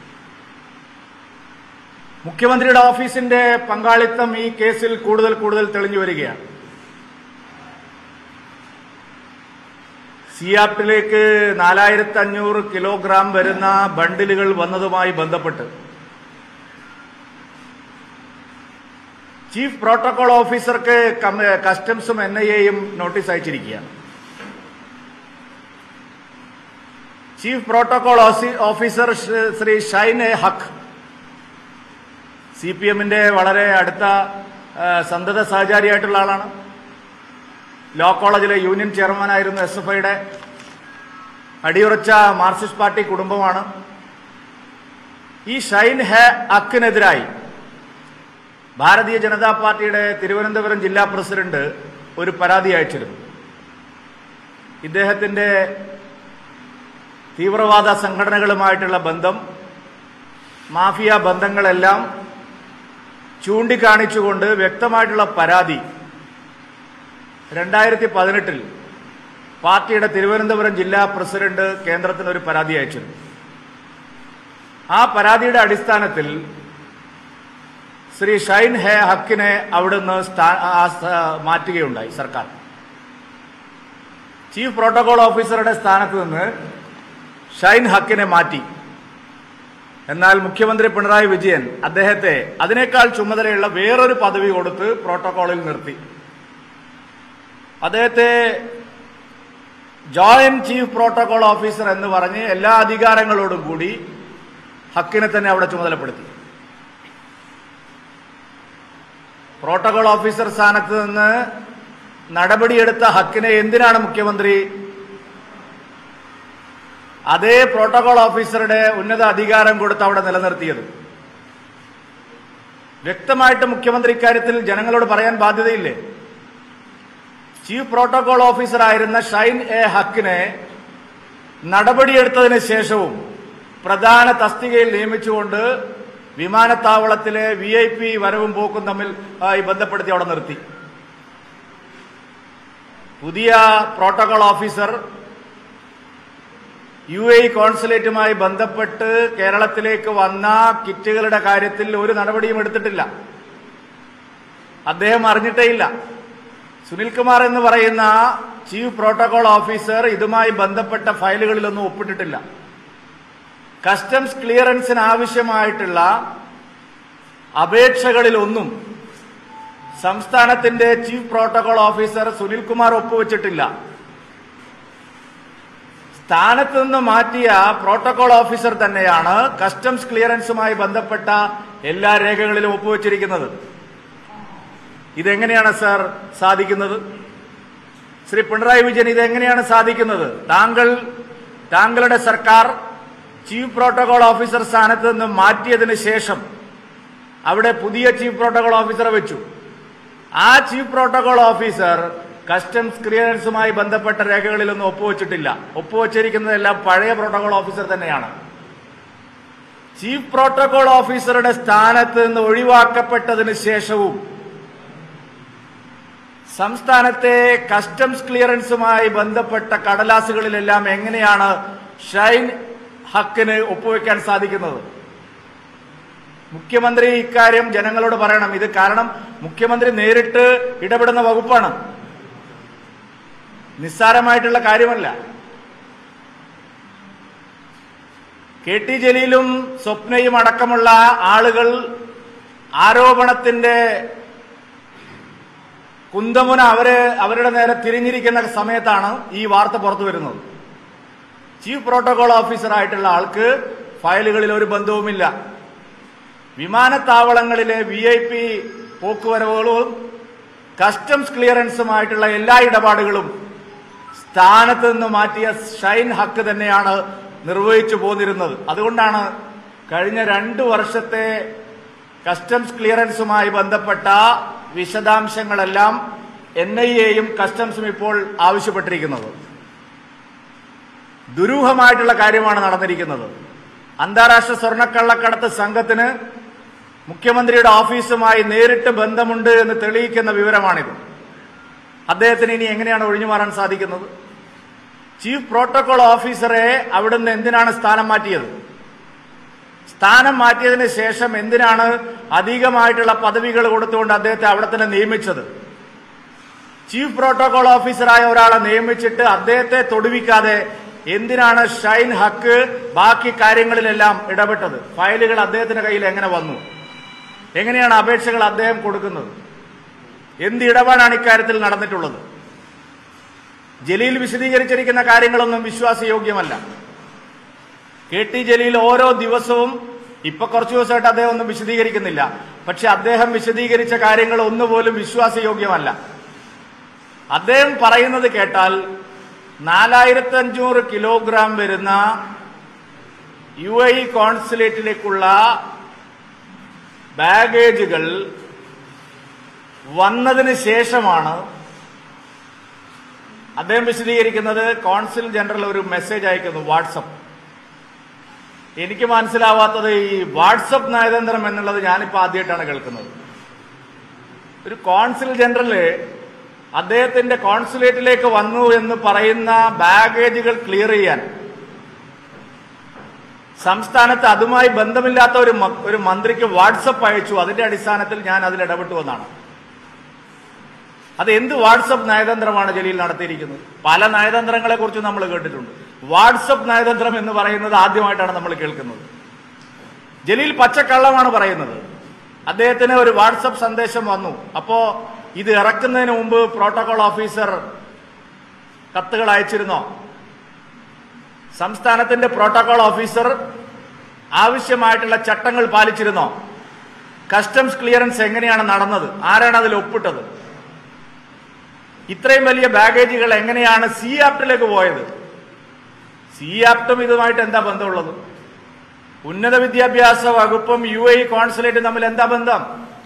മുഖ്യമന്ത്രിയുടെ ഓഫീസിന്റെ പങ്കാളിത്തം ഈ കേസിൽ കൂടുതൽ കൂടുതൽ തെളിഞ്ഞു വരികയാണ് സിയാപ്റ്റിലേക്ക് നാലായിരത്തി അഞ്ഞൂറ് കിലോഗ്രാം വരുന്ന ബണ്ടിലുകൾ വന്നതുമായി ബന്ധപ്പെട്ട് ചീഫ് പ്രോട്ടോകോൾ ഓഫീസർക്ക് കം- കസ്റ്റംസും എൻ ഐ എയും നോട്ടീസ് അയച്ചിരിക്കുകയാണ് ചീഫ് പ്രോട്ടോകോൾ ഓസി- officer Shri- Shri Shine A Haq C P എമ്മിന്റെ വളരെ അടുത്ത ആ, സന്തത സഹചാരിയായിട്ടുള്ള ആളാണ് ലോ കോളേജിലെ യൂണിയൻ ചെയർമാനായിരുന്നു എസ് എഫ് ഐയുടെ അടിയുറച്ച മാർക്സിസ്റ്റ് പാർട്ടി കുടുംബമാണ് ഈ ഷൈൻ ഹെ അക്കിനെതിരായി ഭാരതീയ ജനതാ പാർട്ടിയുടെ തിരുവനന്തപുരം ജില്ലാ പ്രസിഡന്റ് ഒരു പരാതി അയച്ചിരുന്നു ഇദ്ദേഹത്തിന്റെ തീവ്രവാദ സംഘടനകളുമായിട്ടുള്ള ബന്ധം മാഫിയ ബന്ധങ്ങളെല്ലാം ചൂണ്ടിക്കാണിച്ചുകൊണ്ട് വ്യക്തമായിട്ടുള്ള പരാതി രണ്ടായിരത്തി പതിനെട്ടിൽ പാർട്ടിയുടെ തിരുവനന്തപുരം ജില്ലാ പ്രസിഡന്റ് കേന്ദ്രത്തിന് ഒരു പരാതി അയച്ചിരുന്നു ആ പരാതിയുടെ അടിസ്ഥാനത്തിൽ ശ്രീ ഷൈൻ ഹെ ഹക്കിനെ അവിടുന്ന് സ്ഥാ- ആ സ്ഥാ- മാറ്റുകയുണ്ടായി സർക്കാർ ചീഫ് പ്രോട്ടോകോൾ ഓഫീസറുടെ സ്ഥാനത്ത് നിന്ന് ഷൈൻ ഹക്കിനെ മാറ്റി എന്നാൽ മുഖ്യമന്ത്രി പിണറായി വിജയൻ അദ്ദേഹത്തെ അതിനേക്കാൾ ചുമതലയുള്ള വേറൊരു പദവി കൊടുത്ത് പ്രോട്ടോകോളിൽ നിർത്തി അദ്ദേഹത്തെ ജോയിന്റ് ചീഫ് പ്രോട്ടോകോൾ ഓഫീസർ എന്ന് പറഞ്ഞ് എല്ലാ അധികാരങ്ങളോടും കൂടി ഹക്കിനെ തന്നെ അവിടെ ചുമതലപ്പെടുത്തി പ്രോട്ടോകോൾ ഓഫീസർ സ്ഥാനത്ത് നിന്ന് നടപടിയെടുത്ത ഹക്കിനെ എന്തിനാണ് മുഖ്യമന്ത്രി അതേ പ്രോട്ടോകോൾ ഓഫീസറുടെ ഉന്നത അധികാരം കൊടുത്ത് അവിടെ നിലനിർത്തിയത് വ്യക്തമായിട്ട് മുഖ്യമന്ത്രി ഇക്കാര്യത്തിൽ ജനങ്ങളോട് പറയാൻ ബാധ്യതയില്ലേ ചീഫ് പ്രോട്ടോകോൾ ഓഫീസറായിരുന്ന ഷൈൻ എ ഹക്കിനെ നടപടിയെടുത്തതിന് ശേഷവും പ്രധാന തസ്തികയിൽ നിയമിച്ചുകൊണ്ട് വിമാനത്താവളത്തിലെ വി ഐ പി വരവും പോക്കും തമ്മിൽ ആയി ബന്ധപ്പെടുത്തി അവിടെ നിർത്തി പുതിയ പ്രോട്ടോകോൾ ഓഫീസർ യു എ കോൺസുലേറ്റുമായി ബന്ധപ്പെട്ട് കേരളത്തിലേക്ക് വന്ന കിറ്റുകളുടെ കാര്യത്തിൽ ഒരു നടപടിയും എടുത്തിട്ടില്ല അദ്ദേഹം അറിഞ്ഞിട്ടേയില്ല സുനിൽകുമാർ എന്ന് പറയുന്ന ചീഫ് പ്രോട്ടോകോൾ ഓഫീസർ ഇതുമായി ബന്ധപ്പെട്ട ഫയലുകളിലൊന്നും ഒപ്പിട്ടിട്ടില്ല കസ്റ്റംസ് ക്ലിയറൻസിന് ആവശ്യമായിട്ടുള്ള അപേക്ഷകളിലൊന്നും സംസ്ഥാനത്തിന്റെ ചീഫ് പ്രോട്ടോകോൾ ഓഫീസർ സുനിൽകുമാർ ഒപ്പുവെച്ചിട്ടില്ല സ്ഥാനത്ത് നിന്ന് മാറ്റിയ പ്രോട്ടോകോൾ ഓഫീസർ തന്നെയാണ് കസ്റ്റംസ് ക്ലിയറൻസുമായി ബന്ധപ്പെട്ട എല്ലാ രേഖകളിലും ഒപ്പുവെച്ചിരിക്കുന്നത് ഇതെങ്ങനെയാണ് സാർ സാധിക്കുന്നത് ശ്രീ പിണറായി വിജയൻ ഇതെങ്ങനെയാണ് സാധിക്കുന്നത് താങ്കൾ താങ്കളുടെ സർക്കാർ ചീഫ് പ്രോട്ടോകോൾ ഓഫീസർ സ്ഥാനത്ത് നിന്ന് മാറ്റിയതിന് ശേഷം അവിടെ പുതിയ ചീഫ് പ്രോട്ടോകോൾ ഓഫീസറെ വെച്ചു ആ ചീഫ് പ്രോട്ടോകോൾ ഓഫീസർ കസ്റ്റംസ് ക്ലിയറൻസുമായി ബന്ധപ്പെട്ട രേഖകളിലൊന്നും ഒപ്പുവെച്ചിട്ടില്ല ഒപ്പുവെച്ചിരിക്കുന്നതെല്ലാം പഴയ പ്രോട്ടോകോൾ ഓഫീസർ തന്നെയാണ് ചീഫ് പ്രോട്ടോകോൾ ഓഫീസറുടെ സ്ഥാനത്ത് നിന്ന് ഒഴിവാക്കപ്പെട്ടതിന് ശേഷവും സംസ്ഥാനത്തെ കസ്റ്റംസ് ക്ലിയറൻസുമായി ബന്ധപ്പെട്ട കടലാസുകളിലെല്ലാം എങ്ങനെയാണ് ഷൈൻ ഹക്കിന് ഒപ്പുവെക്കാൻ സാധിക്കുന്നത് മുഖ്യമന്ത്രി ഇക്കാര്യം ജനങ്ങളോട് പറയണം ഇത് കാരണം മുഖ്യമന്ത്രി നേരിട്ട് ഇടപെടുന്ന വകുപ്പാണ് നിസ്സാരമായിട്ടുള്ള കാര്യമല്ല കെ ടി ജലീലും സ്വപ്നയും അടക്കമുള്ള ആളുകൾ ആരോപണത്തിന്റെ കുന്തമുന അവര് അവരുടെ നേരെ തിരിഞ്ഞിരിക്കുന്ന സമയത്താണ് ഈ വാർത്ത പുറത്തു വരുന്നത് ചീഫ് പ്രോട്ടോകോൾ ഓഫീസറായിട്ടുള്ള ആൾക്ക് ഫയലുകളിൽ ഒരു ബന്ധവുമില്ല വിമാനത്താവളങ്ങളിലെ വി ഐ പി പോക്കുവരവുകളും കസ്റ്റംസ് ക്ലിയറൻസുമായിട്ടുള്ള എല്ലാ ഇടപാടുകളും സ്ഥാനത്ത് നിന്ന് മാറ്റിയ ഷൈൻ ഹക്ക് തന്നെയാണ് നിർവഹിച്ചു പോന്നിരുന്നത് അതുകൊണ്ടാണ് കഴിഞ്ഞ രണ്ടു വർഷത്തെ കസ്റ്റംസ് ക്ലിയറൻസുമായി ബന്ധപ്പെട്ട വിശദാംശങ്ങളെല്ലാം എൻ ഐ എയും കസ്റ്റംസും ഇപ്പോൾ ആവശ്യപ്പെട്ടിരിക്കുന്നത് ദുരൂഹമായിട്ടുള്ള കാര്യമാണ് നടന്നിരിക്കുന്നത് അന്താരാഷ്ട്ര സ്വർണ്ണക്കള്ളക്കടത്ത് സംഘത്തിന് മുഖ്യമന്ത്രിയുടെ ഓഫീസുമായി നേരിട്ട് ബന്ധമുണ്ട് എന്ന് തെളിയിക്കുന്ന വിവരമാണിത് അദ്ദേഹത്തിന് ഇനി എങ്ങനെയാണ് ഒഴിഞ്ഞുമാറാൻ സാധിക്കുന്നത് ചീഫ് പ്രോട്ടോകോൾ ഓഫീസറെ അവിടുന്ന് എന്തിനാണ് സ്ഥാനം മാറ്റിയത് സ്ഥാനം മാറ്റിയതിന് ശേഷം എന്തിനാണ് അധികമായിട്ടുള്ള പദവികൾ കൊടുത്തുകൊണ്ട് അദ്ദേഹത്തെ അവിടെ തന്നെ നിയമിച്ചത് ചീഫ് പ്രോട്ടോകോൾ ഓഫീസറായ ഒരാളെ നിയമിച്ചിട്ട് അദ്ദേഹത്തെ തൊടുവിക്കാതെ എന്തിനാണ് ഷൈൻ ഹക്ക് ബാക്കി കാര്യങ്ങളിലെല്ലാം ഇടപെട്ടത് ഫയലുകൾ അദ്ദേഹത്തിന്റെ കയ്യിൽ എങ്ങനെ വന്നു എങ്ങനെയാണ് അപേക്ഷകൾ അദ്ദേഹം കൊടുക്കുന്നത് എന്ത് ഇടപാടാണ് ഇക്കാര്യത്തിൽ നടന്നിട്ടുള്ളത് ജലീൽ വിശദീകരിച്ചിരിക്കുന്ന കാര്യങ്ങളൊന്നും വിശ്വാസയോഗ്യമല്ല കെ ടി ജലീൽ ഓരോ ദിവസവും ഇപ്പൊ കുറച്ചു ദിവസമായിട്ട് അദ്ദേഹം ഒന്നും വിശദീകരിക്കുന്നില്ല പക്ഷെ അദ്ദേഹം വിശദീകരിച്ച കാര്യങ്ങൾ ഒന്നുപോലും വിശ്വാസയോഗ്യമല്ല അദ്ദേഹം പറയുന്നത് കേട്ടാൽ നാലായിരത്തി അഞ്ഞൂറ് കിലോഗ്രാം വരുന്ന യു ഐ കോൺസുലേറ്റിലേക്കുള്ള ബാഗേജുകൾ വന്നതിന് ശേഷമാണ് അദ്ദേഹം വിശദീകരിക്കുന്നത് കോൺസുൽ ജനറൽ ഒരു മെസ്സേജ് അയക്കുന്നു വാട്സപ്പ് എനിക്ക് മനസ്സിലാവാത്തത് ഈ വാട്സപ്പ് നയതന്ത്രം എന്നുള്ളത് ഞാനിപ്പോൾ ആദ്യമായിട്ടാണ് കേൾക്കുന്നത് ഒരു കോൺസുൽ ജനറല് അദ്ദേഹത്തിന്റെ കോൺസുലേറ്റിലേക്ക് വന്നു എന്ന് പറയുന്ന ബാഗേജുകൾ ക്ലിയർ ചെയ്യാൻ സംസ്ഥാനത്ത് അതുമായി ബന്ധമില്ലാത്ത ഒരു മ- ഒരു മന്ത്രിക്ക് വാട്സപ്പ് അയച്ചു അതിന്റെ അടിസ്ഥാനത്തിൽ ഞാൻ അതിൽ ഇടപെട്ടു എന്നാണ് അത് എന്ത് വാട്സപ്പ് നയതന്ത്രമാണ് ജലീൽ നടത്തിയിരിക്കുന്നത് പല നയതന്ത്രങ്ങളെ കുറിച്ച് നമ്മൾ കേട്ടിട്ടുണ്ട് വാട്സപ്പ് നയതന്ത്രം എന്ന് പറയുന്നത് ആദ്യമായിട്ടാണ് നമ്മൾ കേൾക്കുന്നത് ജലീൽ പച്ചക്കള്ളമാണ് പറയുന്നത് അദ്ദേഹത്തിന് ഒരു വാട്സപ്പ് സന്ദേശം വന്നു അപ്പോ ഇത് ഇറക്കുന്നതിന് മുമ്പ് പ്രോട്ടോകോൾ ഓഫീസർ കത്തുകൾ അയച്ചിരുന്നോ സംസ്ഥാനത്തിന്റെ പ്രോട്ടോകോൾ ഓഫീസർ ആവശ്യമായിട്ടുള്ള ചട്ടങ്ങൾ പാലിച്ചിരുന്നോ കസ്റ്റംസ് ക്ലിയറൻസ് എങ്ങനെയാണ് നടന്നത് ആരാണ് അതിൽ ഒപ്പിട്ടത് ഇത്രയും വലിയ ബാഗേജുകൾ എങ്ങനെയാണ് സി ആപ്റ്റിലേക്ക് പോയത് സി ആപ്റ്റും ഇതുമായിട്ട് എന്താ ബന്ധമുള്ളത് ഉന്നത വിദ്യാഭ്യാസ വകുപ്പും യു എ കോൺസുലേറ്റും തമ്മിൽ എന്താ ബന്ധം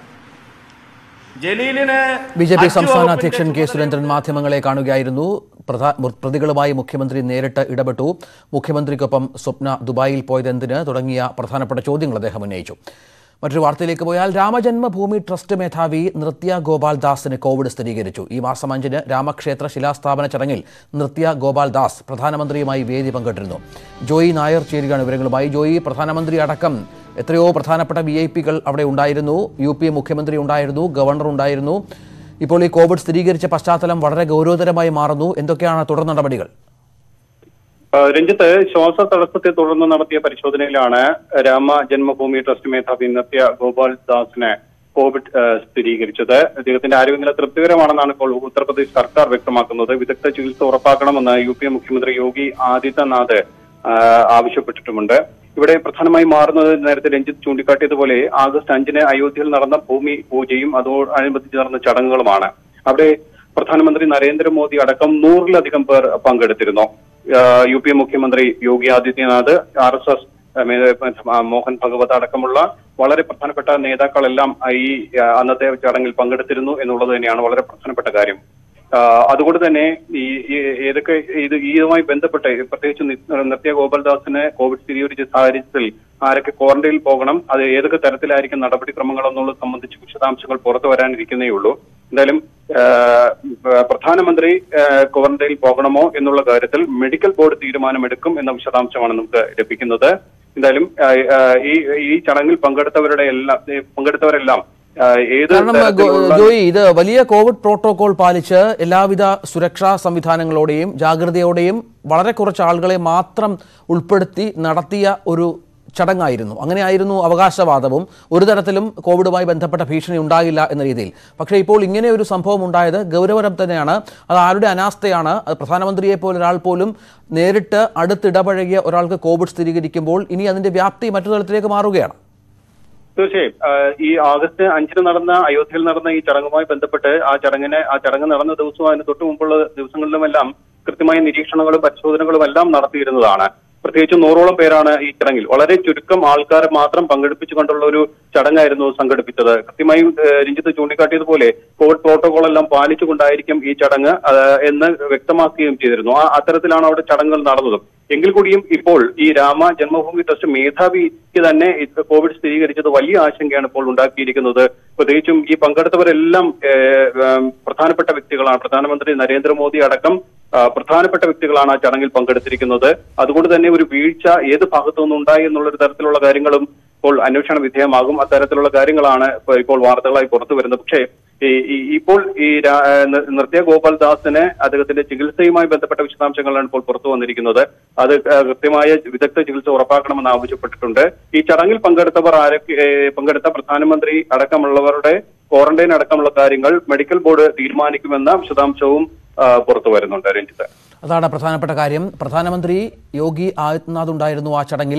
ജലീലിന് ബി ജെ പി ഹജ്ജ് സംസ്ഥാന വകുപ്പിന്റെ അധ്യക്ഷൻ കെ സുരേന്ദ്രൻ മാധ്യമങ്ങളെ കാണുകയായിരുന്നു പ്രധാ- മു- പ്രതികളുമായി മുഖ്യമന്ത്രി നേരിട്ട് ഇടപെട്ടു മുഖ്യമന്ത്രിക്കൊപ്പം സ്വപ്ന ദുബായിൽ പോയതെന്തിന് തുടങ്ങിയ പ്രധാനപ്പെട്ട ചോദ്യങ്ങൾ അദ്ദേഹം ഉന്നയിച്ചു മറ്റൊരു വാർത്തയിലേക്ക് പോയാൽ രാമജന്മഭൂമി ട്രസ്റ്റ് മേധാവി നൃത്യ ഗോപാൽ ദാസിന് കോവിഡ് സ്ഥിരീകരിച്ചു ഈ മാസം അഞ്ചിന് രാമക്ഷേത്ര ശിലാസ്ഥാപന ചടങ്ങിൽ നൃത്യ ഗോപാൽ ദാസ് പ്രധാനമന്ത്രിയുമായി വേദി പങ്കിട്ടിരുന്നു ജോയി നായർ ചേരുകയാണ് വിവരങ്ങളുമായി ജോയി പ്രധാനമന്ത്രി അടക്കം എത്രയോ പ്രധാനപ്പെട്ട വി ഐ പികൾ അവിടെ ഉണ്ടായിരുന്നു യു പി മുഖ്യമന്ത്രി ഉണ്ടായിരുന്നു ഗവർണർ ഉണ്ടായിരുന്നു ഇപ്പോൾ ഈ കോവിഡ് സ്ഥിരീകരിച്ച പശ്ചാത്തലം വളരെ ഗൗരവതരമായി മാറുന്നു എന്തൊക്കെയാണ് തുടർ നടപടികൾ ആ, രഞ്ജിത്ത് ശ്വാസ തടസ്സത്തെ തുടർന്ന് നടത്തിയ പരിശോധനയിലാണ് രാമ ജന്മഭൂമി ട്രസ്റ്റ് മേധാവി നൃത്യ ഗോപാൽ ദാസിന് കോവിഡ് ആ, സ്ഥിരീകരിച്ചത് അദ്ദേഹത്തിന്റെ ആരോഗ്യനില തൃപ്തികരമാണെന്നാണ് ഇപ്പോൾ ഉത്തർപ്രദേശ് സർക്കാർ വ്യക്തമാക്കുന്നത് വിദഗ്ധ ചികിത്സ ഉറപ്പാക്കണമെന്ന് യു പി മുഖ്യമന്ത്രി യോഗി ആദിത്യനാഥ് ആ, ആവശ്യപ്പെട്ടിട്ടുമുണ്ട് ഇവിടെ പ്രധാനമായി മാറുന്നത് നേരത്തെ രഞ്ജിത്ത് ചൂണ്ടിക്കാട്ടിയതുപോലെ ആഗസ്റ്റ് അഞ്ചിന് അയോധ്യയിൽ നടന്ന ഭൂമി പൂജയും അതോടനുബന്ധിച്ച് നടന്ന ചടങ്ങുകളുമാണ് അവിടെ പ്രധാനമന്ത്രി നരേന്ദ്രമോദി അടക്കം നൂറിലധികം പേർ പങ്കെടുത്തിരുന്നു ആ, യു പി മുഖ്യമന്ത്രി Yogi Adityanath R S S Mohan Bhagwat അടക്കമുള്ള വളരെ പ്രധാനപ്പെട്ട നേതാക്കളെല്ലാം ഈ ആ, അന്നത്തെ ചടങ്ങിൽ പങ്കെടുത്തിരുന്നു എന്നുള്ളത് തന്നെയാണ് വളരെ പ്രധാനപ്പെട്ട കാര്യം ആ, അതുകൊണ്ട് തന്നെ ഈ ഈ ഏതൊക്കെ ഇത് ഇതുമായി ബന്ധപ്പെട്ട് പ്രത്യേകിച്ച് നി- നൃത്യ ഗോപാൽദാസിന് കോവിഡ് സ്ഥിരീകരിച്ച സാഹചര്യത്തിൽ ആരൊക്കെ ക്വാറന്റൈനിൽ പോകണം അത് ഏതൊക്കെ തരത്തിലായിരിക്കും നടപടിക്രമങ്ങൾ എന്നുള്ളത് സംബന്ധിച്ച് വിശദാംശങ്ങൾ പുറത്തു വരാനിരിക്കുന്നേ ഉള്ളൂ എന്തായാലും ആ, പ്രധാനമന്ത്രി ആ, ക്വാറന്റൈനിൽ പോകണമോ എന്നുള്ള കാര്യത്തിൽ മെഡിക്കൽ ബോർഡ് തീരുമാനമെടുക്കും എന്ന വിശദാംശമാണ് നമുക്ക് ലഭിക്കുന്നത് എന്തായാലും ആ, ആ, ഈ ഈ ചടങ്ങിൽ പങ്കെടുത്തവരുടെ എല്ലാം പങ്കെടുത്തവരെല്ലാം ആ, ഏത് കാരണം ഗോ- തരത്തിലുള്ള ജോയി ഇത് വലിയ കോവിഡ് പ്രോട്ടോകോൾ പാലിച്ച് എല്ലാവിധ സുരക്ഷാ സംവിധാനങ്ങളോടെയും ജാഗ്രതയോടെയും വളരെ കുറച്ച് ആളുകളെ മാത്രം ഉൾപ്പെടുത്തി നടത്തിയ ഒരു ചടങ്ങായിരുന്നു അങ്ങനെയായിരുന്നു അവകാശവാദവും ഒരു തരത്തിലും കോവിഡുമായി ബന്ധപ്പെട്ട ഭീഷണി ഉണ്ടാകില്ല എന്ന രീതിയിൽ പക്ഷേ ഇപ്പോൾ ഇങ്ങനെ ഒരു സംഭവം ഉണ്ടായത് ഗൗരവരം തന്നെയാണ് അത് ആരുടെ അനാസ്ഥയാണ് അത് പ്രധാനമന്ത്രിയെ പോലെ ഒരാൾ പോലും നേരിട്ട് അടുത്തിടപഴകിയ ഒരാൾക്ക് കോവിഡ് സ്ഥിരീകരിക്കുമ്പോൾ ഇനി അതിന്റെ വ്യാപ്തി മറ്റു തലത്തിലേക്ക് മാറുകയാണ് തീർച്ചയായും ആ, ഈ ആഗസ്റ്റ് അഞ്ചിന് നടന്ന അയോധ്യയിൽ നടന്ന ഈ ചടങ്ങുമായി ബന്ധപ്പെട്ട് ആ ചടങ്ങിനെ ആ ചടങ്ങ് നടന്ന ദിവസവും അതിന് തൊട്ട് മുമ്പുള്ള ദിവസങ്ങളിലുമെല്ലാം കൃത്യമായ നിരീക്ഷണങ്ങളും പരിശോധനകളും എല്ലാം നടത്തിയിരുന്നതാണ് പ്രത്യേകിച്ച് നൂറോളം പേരാണ് ഈ ചടങ്ങിൽ വളരെ ചുരുക്കം ആൾക്കാരെ മാത്രം പങ്കെടുപ്പിച്ചുകൊണ്ടുള്ള ഒരു ചടങ്ങായിരുന്നു സംഘടിപ്പിച്ചത് കൃത്യമായും ഏഹ്, രഞ്ജിത്ത് ചൂണ്ടിക്കാട്ടിയതുപോലെ കോവിഡ് പ്രോട്ടോകോൾ എല്ലാം പാലിച്ചുകൊണ്ടായിരിക്കും ഈ ചടങ്ങ് ആ, എന്ന് വ്യക്തമാക്കുകയും ചെയ്തിരുന്നു ആ അത്തരത്തിലാണ് അവിടെ ചടങ്ങുകൾ നടന്നതും എങ്കിൽ കൂടിയും ഇപ്പോൾ ഈ രാമ ജന്മഭൂമി ട്രസ്റ്റ് മേധാവിക്ക് തന്നെ ഇത് കോവിഡ് സ്ഥിരീകരിച്ചത് വലിയ ആശങ്കയാണ് ഇപ്പോൾ ഉണ്ടാക്കിയിരിക്കുന്നത് പ്രത്യേകിച്ചും ഈ പങ്കെടുത്തവരെല്ലാം ഏഹ്, ഏഹ്, പ്രധാനപ്പെട്ട വ്യക്തികളാണ് പ്രധാനമന്ത്രി നരേന്ദ്രമോദി അടക്കം ആ, പ്രധാനപ്പെട്ട വ്യക്തികളാണ് ആ ചടങ്ങിൽ പങ്കെടുത്തിരിക്കുന്നത് അതുകൊണ്ട് തന്നെ ഒരു വീഴ്ച ഏത് ഭാഗത്തു നിന്നുണ്ടായി എന്നുള്ളൊരു തരത്തിലുള്ള കാര്യങ്ങളും ഇപ്പോൾ അന്വേഷണ വിധേയമാകും അത്തരത്തിലുള്ള കാര്യങ്ങളാണ് ഇപ്പൊ- ഇപ്പോൾ വാർത്തകളായി പുറത്തു വരുന്നത് പക്ഷേ ഈ- ഈ- ഇപ്പോൾ ഈ രാ- ന- നൃത്യ ഗോപാൽ ദാസിന് അദ്ദേഹത്തിന്റെ ചികിത്സയുമായി ബന്ധപ്പെട്ട വിശദാംശങ്ങളാണ് ഇപ്പോൾ പുറത്തു വന്നിരിക്കുന്നത് അത് ആ, കൃത്യമായ വിദഗ്ധ ചികിത്സ ഉറപ്പാക്കണമെന്ന് ആവശ്യപ്പെട്ടിട്ടുണ്ട് ഈ ചടങ്ങിൽ പങ്കെടുത്തവർ ആരൊക്കെ ഏ, പങ്കെടുത്ത പ്രധാനമന്ത്രി അടക്കമുള്ളവരുടെ ക്വാറന്റൈൻ അടക്കമുള്ള കാര്യങ്ങൾ മെഡിക്കൽ ബോർഡ് തീരുമാനിക്കുമെന്ന വിശദാംശവും ആ, പുറത്തു വരുന്നുണ്ട് രഞ്ജിത്ത് അതാണ് പ്രധാനപ്പെട്ട കാര്യം പ്രധാനമന്ത്രി യോഗി ആദിത്യനാഥ് ഉണ്ടായിരുന്നു ആ ചടങ്ങിൽ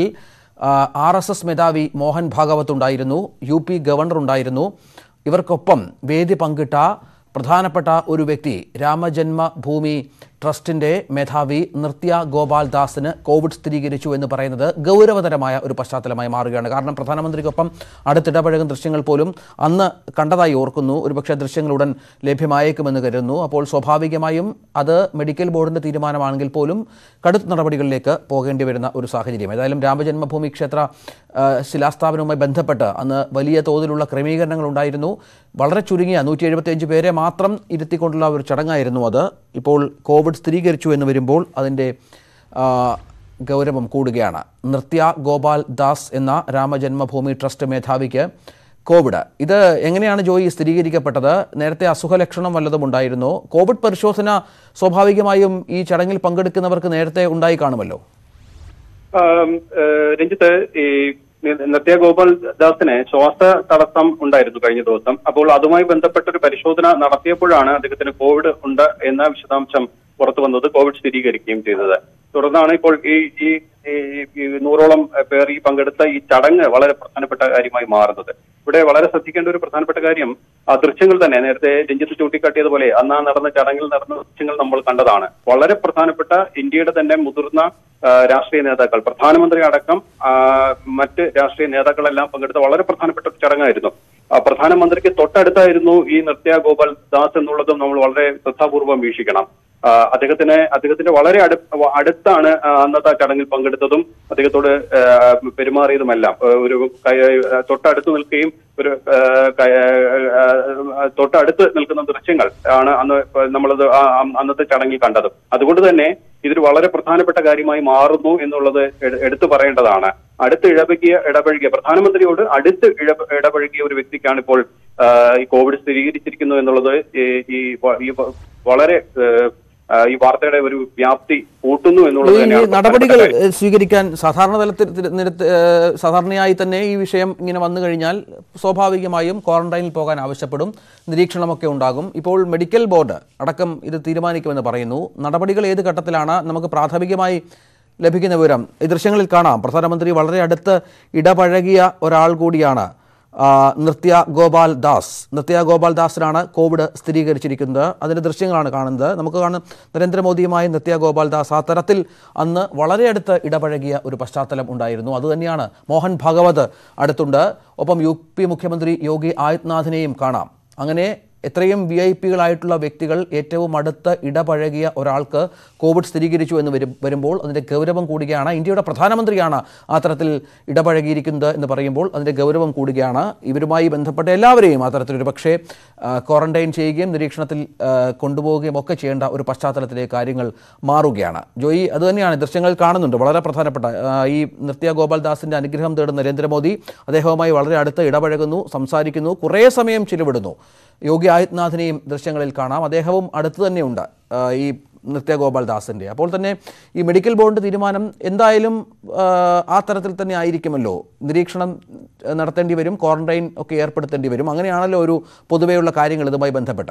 ആർ എസ് എസ് മേധാവി മോഹൻ ഭാഗവത് ഉണ്ടായിരുന്നു യു പി ഗവർണർ ഉണ്ടായിരുന്നു ഇവർക്കൊപ്പം വേദി പങ്കിട്ട പ്രധാനപ്പെട്ട ഒരു വ്യക്തി രാമജന്മഭൂമി ട്രസ്റ്റിന്റെ മേധാവി നൃത്യ ഗോപാൽ ദാസിന് കോവിഡ് സ്ഥിരീകരിച്ചു എന്ന് പറയുന്നത് ഗൗരവതരമായ ഒരു പശ്ചാത്തലമായി മാറുകയാണ് കാരണം പ്രധാനമന്ത്രിക്കൊപ്പം അടുത്തിടപഴകുന്ന ദൃശ്യങ്ങൾ പോലും അന്ന് കണ്ടതായി ഓർക്കുന്നു ഒരുപക്ഷെ ദൃശ്യങ്ങൾ ഉടൻ ലഭ്യമായേക്കുമെന്ന് കരുതുന്നു അപ്പോൾ സ്വാഭാവികമായും അത് മെഡിക്കൽ ബോർഡിന്റെ തീരുമാനമാണെങ്കിൽ പോലും കടുത്ത നടപടികളിലേക്ക് പോകേണ്ടി വരുന്ന ഒരു സാഹചര്യം ഏതായാലും രാമജന്മഭൂമി ക്ഷേത്ര ആ, ശിലാസ്ഥാപനവുമായി ബന്ധപ്പെട്ട് അന്ന് വലിയ തോതിലുള്ള ക്രമീകരണങ്ങൾ ഉണ്ടായിരുന്നു വളരെ ചുരുങ്ങിയ നൂറ്റി എഴുപത്തിയഞ്ച് പേരെ മാത്രം ഇരുത്തിക്കൊണ്ടുള്ള ഒരു ചടങ്ങായിരുന്നു അത് ഇപ്പോൾ കോവിഡ് സ്ഥിരീകരിച്ചു എന്ന് വരുമ്പോൾ അതിൻ്റെ ആ, ഗൗരവം കൂടുകയാണ് നൃത്യ ഗോപാൽ ദാസ് എന്ന രാമജന്മഭൂമി ട്രസ്റ്റ് മേധാവിക്ക് കോവിഡ് ഇത് എങ്ങനെയാണ് ജോയി സ്ഥിരീകരിക്കപ്പെട്ടത് നേരത്തെ അസുഖ ലക്ഷണം വല്ലതും ഉണ്ടായിരുന്നോ കോവിഡ് പരിശോധന സ്വാഭാവികമായും ഈ ചടങ്ങിൽ പങ്കെടുക്കുന്നവർക്ക് നേരത്തെ ഉണ്ടായി കാണുമല്ലോ ആം, ഏഹ്, രഞ്ജിത്ത് ഈ നൃത്യ ഗോപാൽ ദാസിന് ശ്വാസ തടസ്സം ഉണ്ടായിരുന്നു കഴിഞ്ഞ ദിവസം അപ്പോൾ അതുമായി ബന്ധപ്പെട്ട ഒരു പരിശോധന നടത്തിയപ്പോഴാണ് അദ്ദേഹത്തിന് കോവിഡ് ഉണ്ട് എന്ന വിശദാംശം പുറത്തു വന്നത് കോവിഡ് സ്ഥിരീകരിക്കുകയും ചെയ്തത് തുടർന്നാണ് ഇപ്പോൾ ഈ ഈ ഈ- ഈ നൂറോളം പേർ ഈ പങ്കെടുത്ത ഈ ചടങ്ങ് വളരെ പ്രധാനപ്പെട്ട കാര്യമായി മാറുന്നത് ഇവിടെ വളരെ ശ്രദ്ധിക്കേണ്ട ഒരു പ്രധാനപ്പെട്ട കാര്യം ആ ദൃശ്യങ്ങൾ തന്നെ നേരത്തെ രഞ്ജിത്ത് ചൂണ്ടിക്കാട്ടിയതുപോലെ അന്ന് ആ നടന്ന ചടങ്ങിൽ നടന്ന ദൃശ്യങ്ങൾ നമ്മൾ കണ്ടതാണ് വളരെ പ്രധാനപ്പെട്ട ഇന്ത്യയുടെ തന്നെ മുതിർന്ന ആ, രാഷ്ട്രീയ നേതാക്കൾ പ്രധാനമന്ത്രി അടക്കം ആ, മറ്റ് രാഷ്ട്രീയ നേതാക്കളെല്ലാം പങ്കെടുത്ത വളരെ പ്രധാനപ്പെട്ട ഒരു ചടങ്ങായിരുന്നു ആ, പ്രധാനമന്ത്രിക്ക് തൊട്ടടുത്തായിരുന്നു ഈ നൃത്യ ഗോപാൽ ദാസ് എന്നുള്ളതും നമ്മൾ വളരെ ശ്രദ്ധാപൂർവം വീക്ഷിക്കണം ആ, അദ്ദേഹത്തിന് അദ്ദേഹത്തിന്റെ വളരെ അടു അടുത്താണ് ആ, അന്നത്തെ ആ ചടങ്ങിൽ പങ്കെടുത്തതും അദ്ദേഹത്തോട് ആ, പെരുമാറിയതുമെല്ലാം ആ, ഒരു കൈ- ആ, തൊട്ടടുത്ത് നിൽക്കുകയും ഒരു ആ, കൈ- ആ, ആ, തൊട്ടടുത്ത് നിൽക്കുന്ന ദൃശ്യങ്ങൾ ആണ് അന്ന് നമ്മളത് ആ- ആ- അന്നത്തെ ചടങ്ങിൽ കണ്ടത് അതുകൊണ്ട് തന്നെ ഇതൊരു വളരെ പ്രധാനപ്പെട്ട കാര്യമായി മാറുന്നു എന്നുള്ളത് എട്- എടുത്തു പറയേണ്ടതാണ് അടുത്ത് ഇടപഴകിയ ഇടപഴകിയ പ്രധാനമന്ത്രിയോട് അടുത്ത് ഇടപ- ഇടപഴകിയ ഒരു വ്യക്തിക്കാണ് ഇപ്പോൾ ആ, ഈ കോവിഡ് സ്ഥിരീകരിച്ചിരിക്കുന്നു എന്നുള്ളത് ഈ ഈ വ- ഈ വ- വളരെ ഏഹ്, ആ, ഈ വാർത്തയുടെ ഒരു വ്യാപ്തി കൂട്ടുന്നു എന്നുള്ളത് ഈ തന്നെയാണ് നടപടികൾ പ്രധാനപ്പെട്ട കാര്യം. ഏഹ്, സ്വീകരിക്കാൻ സാധാരണ തലത്തിൽ തി- നിരത്ത് ഏഹ്, സാധാരണയായി തന്നെ ഈ വിഷയം ഇങ്ങനെ വന്നു കഴിഞ്ഞാൽ സ്വാഭാവികമായും ക്വാറന്റൈനിൽ പോകാൻ ആവശ്യപ്പെടും നിരീക്ഷണമൊക്കെ ഉണ്ടാകും ഇപ്പോൾ മെഡിക്കൽ ബോർഡ് അടക്കം ഇത് തീരുമാനിക്കുമെന്ന് പറയുന്നു നടപടികൾ ഏത് ഘട്ടത്തിലാണ് നമുക്ക് പ്രാഥമികമായി ലഭിക്കുന്ന വിവരം ഈ ദൃശ്യങ്ങളിൽ കാണാം പ്രധാനമന്ത്രി വളരെ അടുത്ത് ഇടപഴകിയ ഒരാൾ കൂടിയാണ് ആ, നൃത്യ ഗോപാൽ ദാസ് നൃത്യ ഗോപാൽ ദാസിനാണ് കോവിഡ് സ്ഥിരീകരിച്ചിരിക്കുന്നത് അതിൻ്റെ ദൃശ്യങ്ങളാണ് കാണുന്നത് നമുക്ക് കാണും നരേന്ദ്രമോദിയുമായി നൃത്യ ഗോപാൽ ദാസ് ആ തരത്തിൽ അന്ന് വളരെ അടുത്ത് ഇടപഴകിയ ഒരു പശ്ചാത്തലം ഉണ്ടായിരുന്നു അതുതന്നെയാണ് മോഹൻ ഭാഗവത് അടുത്തുണ്ട് ഒപ്പം യു പി മുഖ്യമന്ത്രി യോഗി ആദിത്യനാഥിനെയും കാണാം അങ്ങനെ എത്രയും വി ഐ പികളായിട്ടുള്ള വ്യക്തികൾ ഏറ്റവും അടുത്ത് ഇടപഴകിയ ഒരാൾക്ക് കോവിഡ് സ്ഥിരീകരിച്ചു എന്ന് വരും വരുമ്പോൾ അതിൻ്റെ ഗൗരവം കൂടുകയാണ് ഇന്ത്യയുടെ പ്രധാനമന്ത്രിയാണ് ആ തരത്തിൽ ഇടപഴകിയിരിക്കുന്നത് എന്ന് പറയുമ്പോൾ അതിൻ്റെ ഗൗരവം കൂടുകയാണ് ഇവരുമായി ബന്ധപ്പെട്ട എല്ലാവരെയും ആ തരത്തിൽ ഒരു പക്ഷേ ക്വാറന്റൈൻ ചെയ്യുകയും നിരീക്ഷണത്തിൽ ആ, കൊണ്ടുപോവുകയും ഒക്കെ ചെയ്യേണ്ട ഒരു പശ്ചാത്തലത്തിലേക്ക് കാര്യങ്ങൾ മാറുകയാണ് ജോയി അതുതന്നെയാണ് ദൃശ്യങ്ങൾ കാണുന്നുണ്ട് വളരെ പ്രധാനപ്പെട്ട ആ, ഈ നൃത്യ ഗോപാൽദാസിൻ്റെ അനുഗ്രഹം തേടുന്ന നരേന്ദ്രമോദി അദ്ദേഹവുമായി വളരെ അടുത്ത് ഇടപഴകുന്നു സംസാരിക്കുന്നു കുറേ സമയം ചിലവിടുന്നു യോഗി ആദിത്യനാഥിനെയും ദൃശ്യങ്ങളിൽ കാണാം അദ്ദേഹവും അടുത്ത് തന്നെയുണ്ട് ആ, ഈ നൃത്യ ഗോപാൽദാസിൻ്റെ അപ്പോൾ തന്നെ ഈ മെഡിക്കൽ ബോർഡ് തീരുമാനം എന്തായാലും ആ, ആ തരത്തിൽ തന്നെ ആയിരിക്കുമല്ലോ നിരീക്ഷണം ആ, നടത്തേണ്ടി വരും ക്വാറന്റൈൻ ഒക്കെ ഏർപ്പെടുത്തേണ്ടി വരും അങ്ങനെയാണല്ലോ ഒരു പൊതുവെയുള്ള കാര്യങ്ങൾ ഇതുമായി ബന്ധപ്പെട്ട്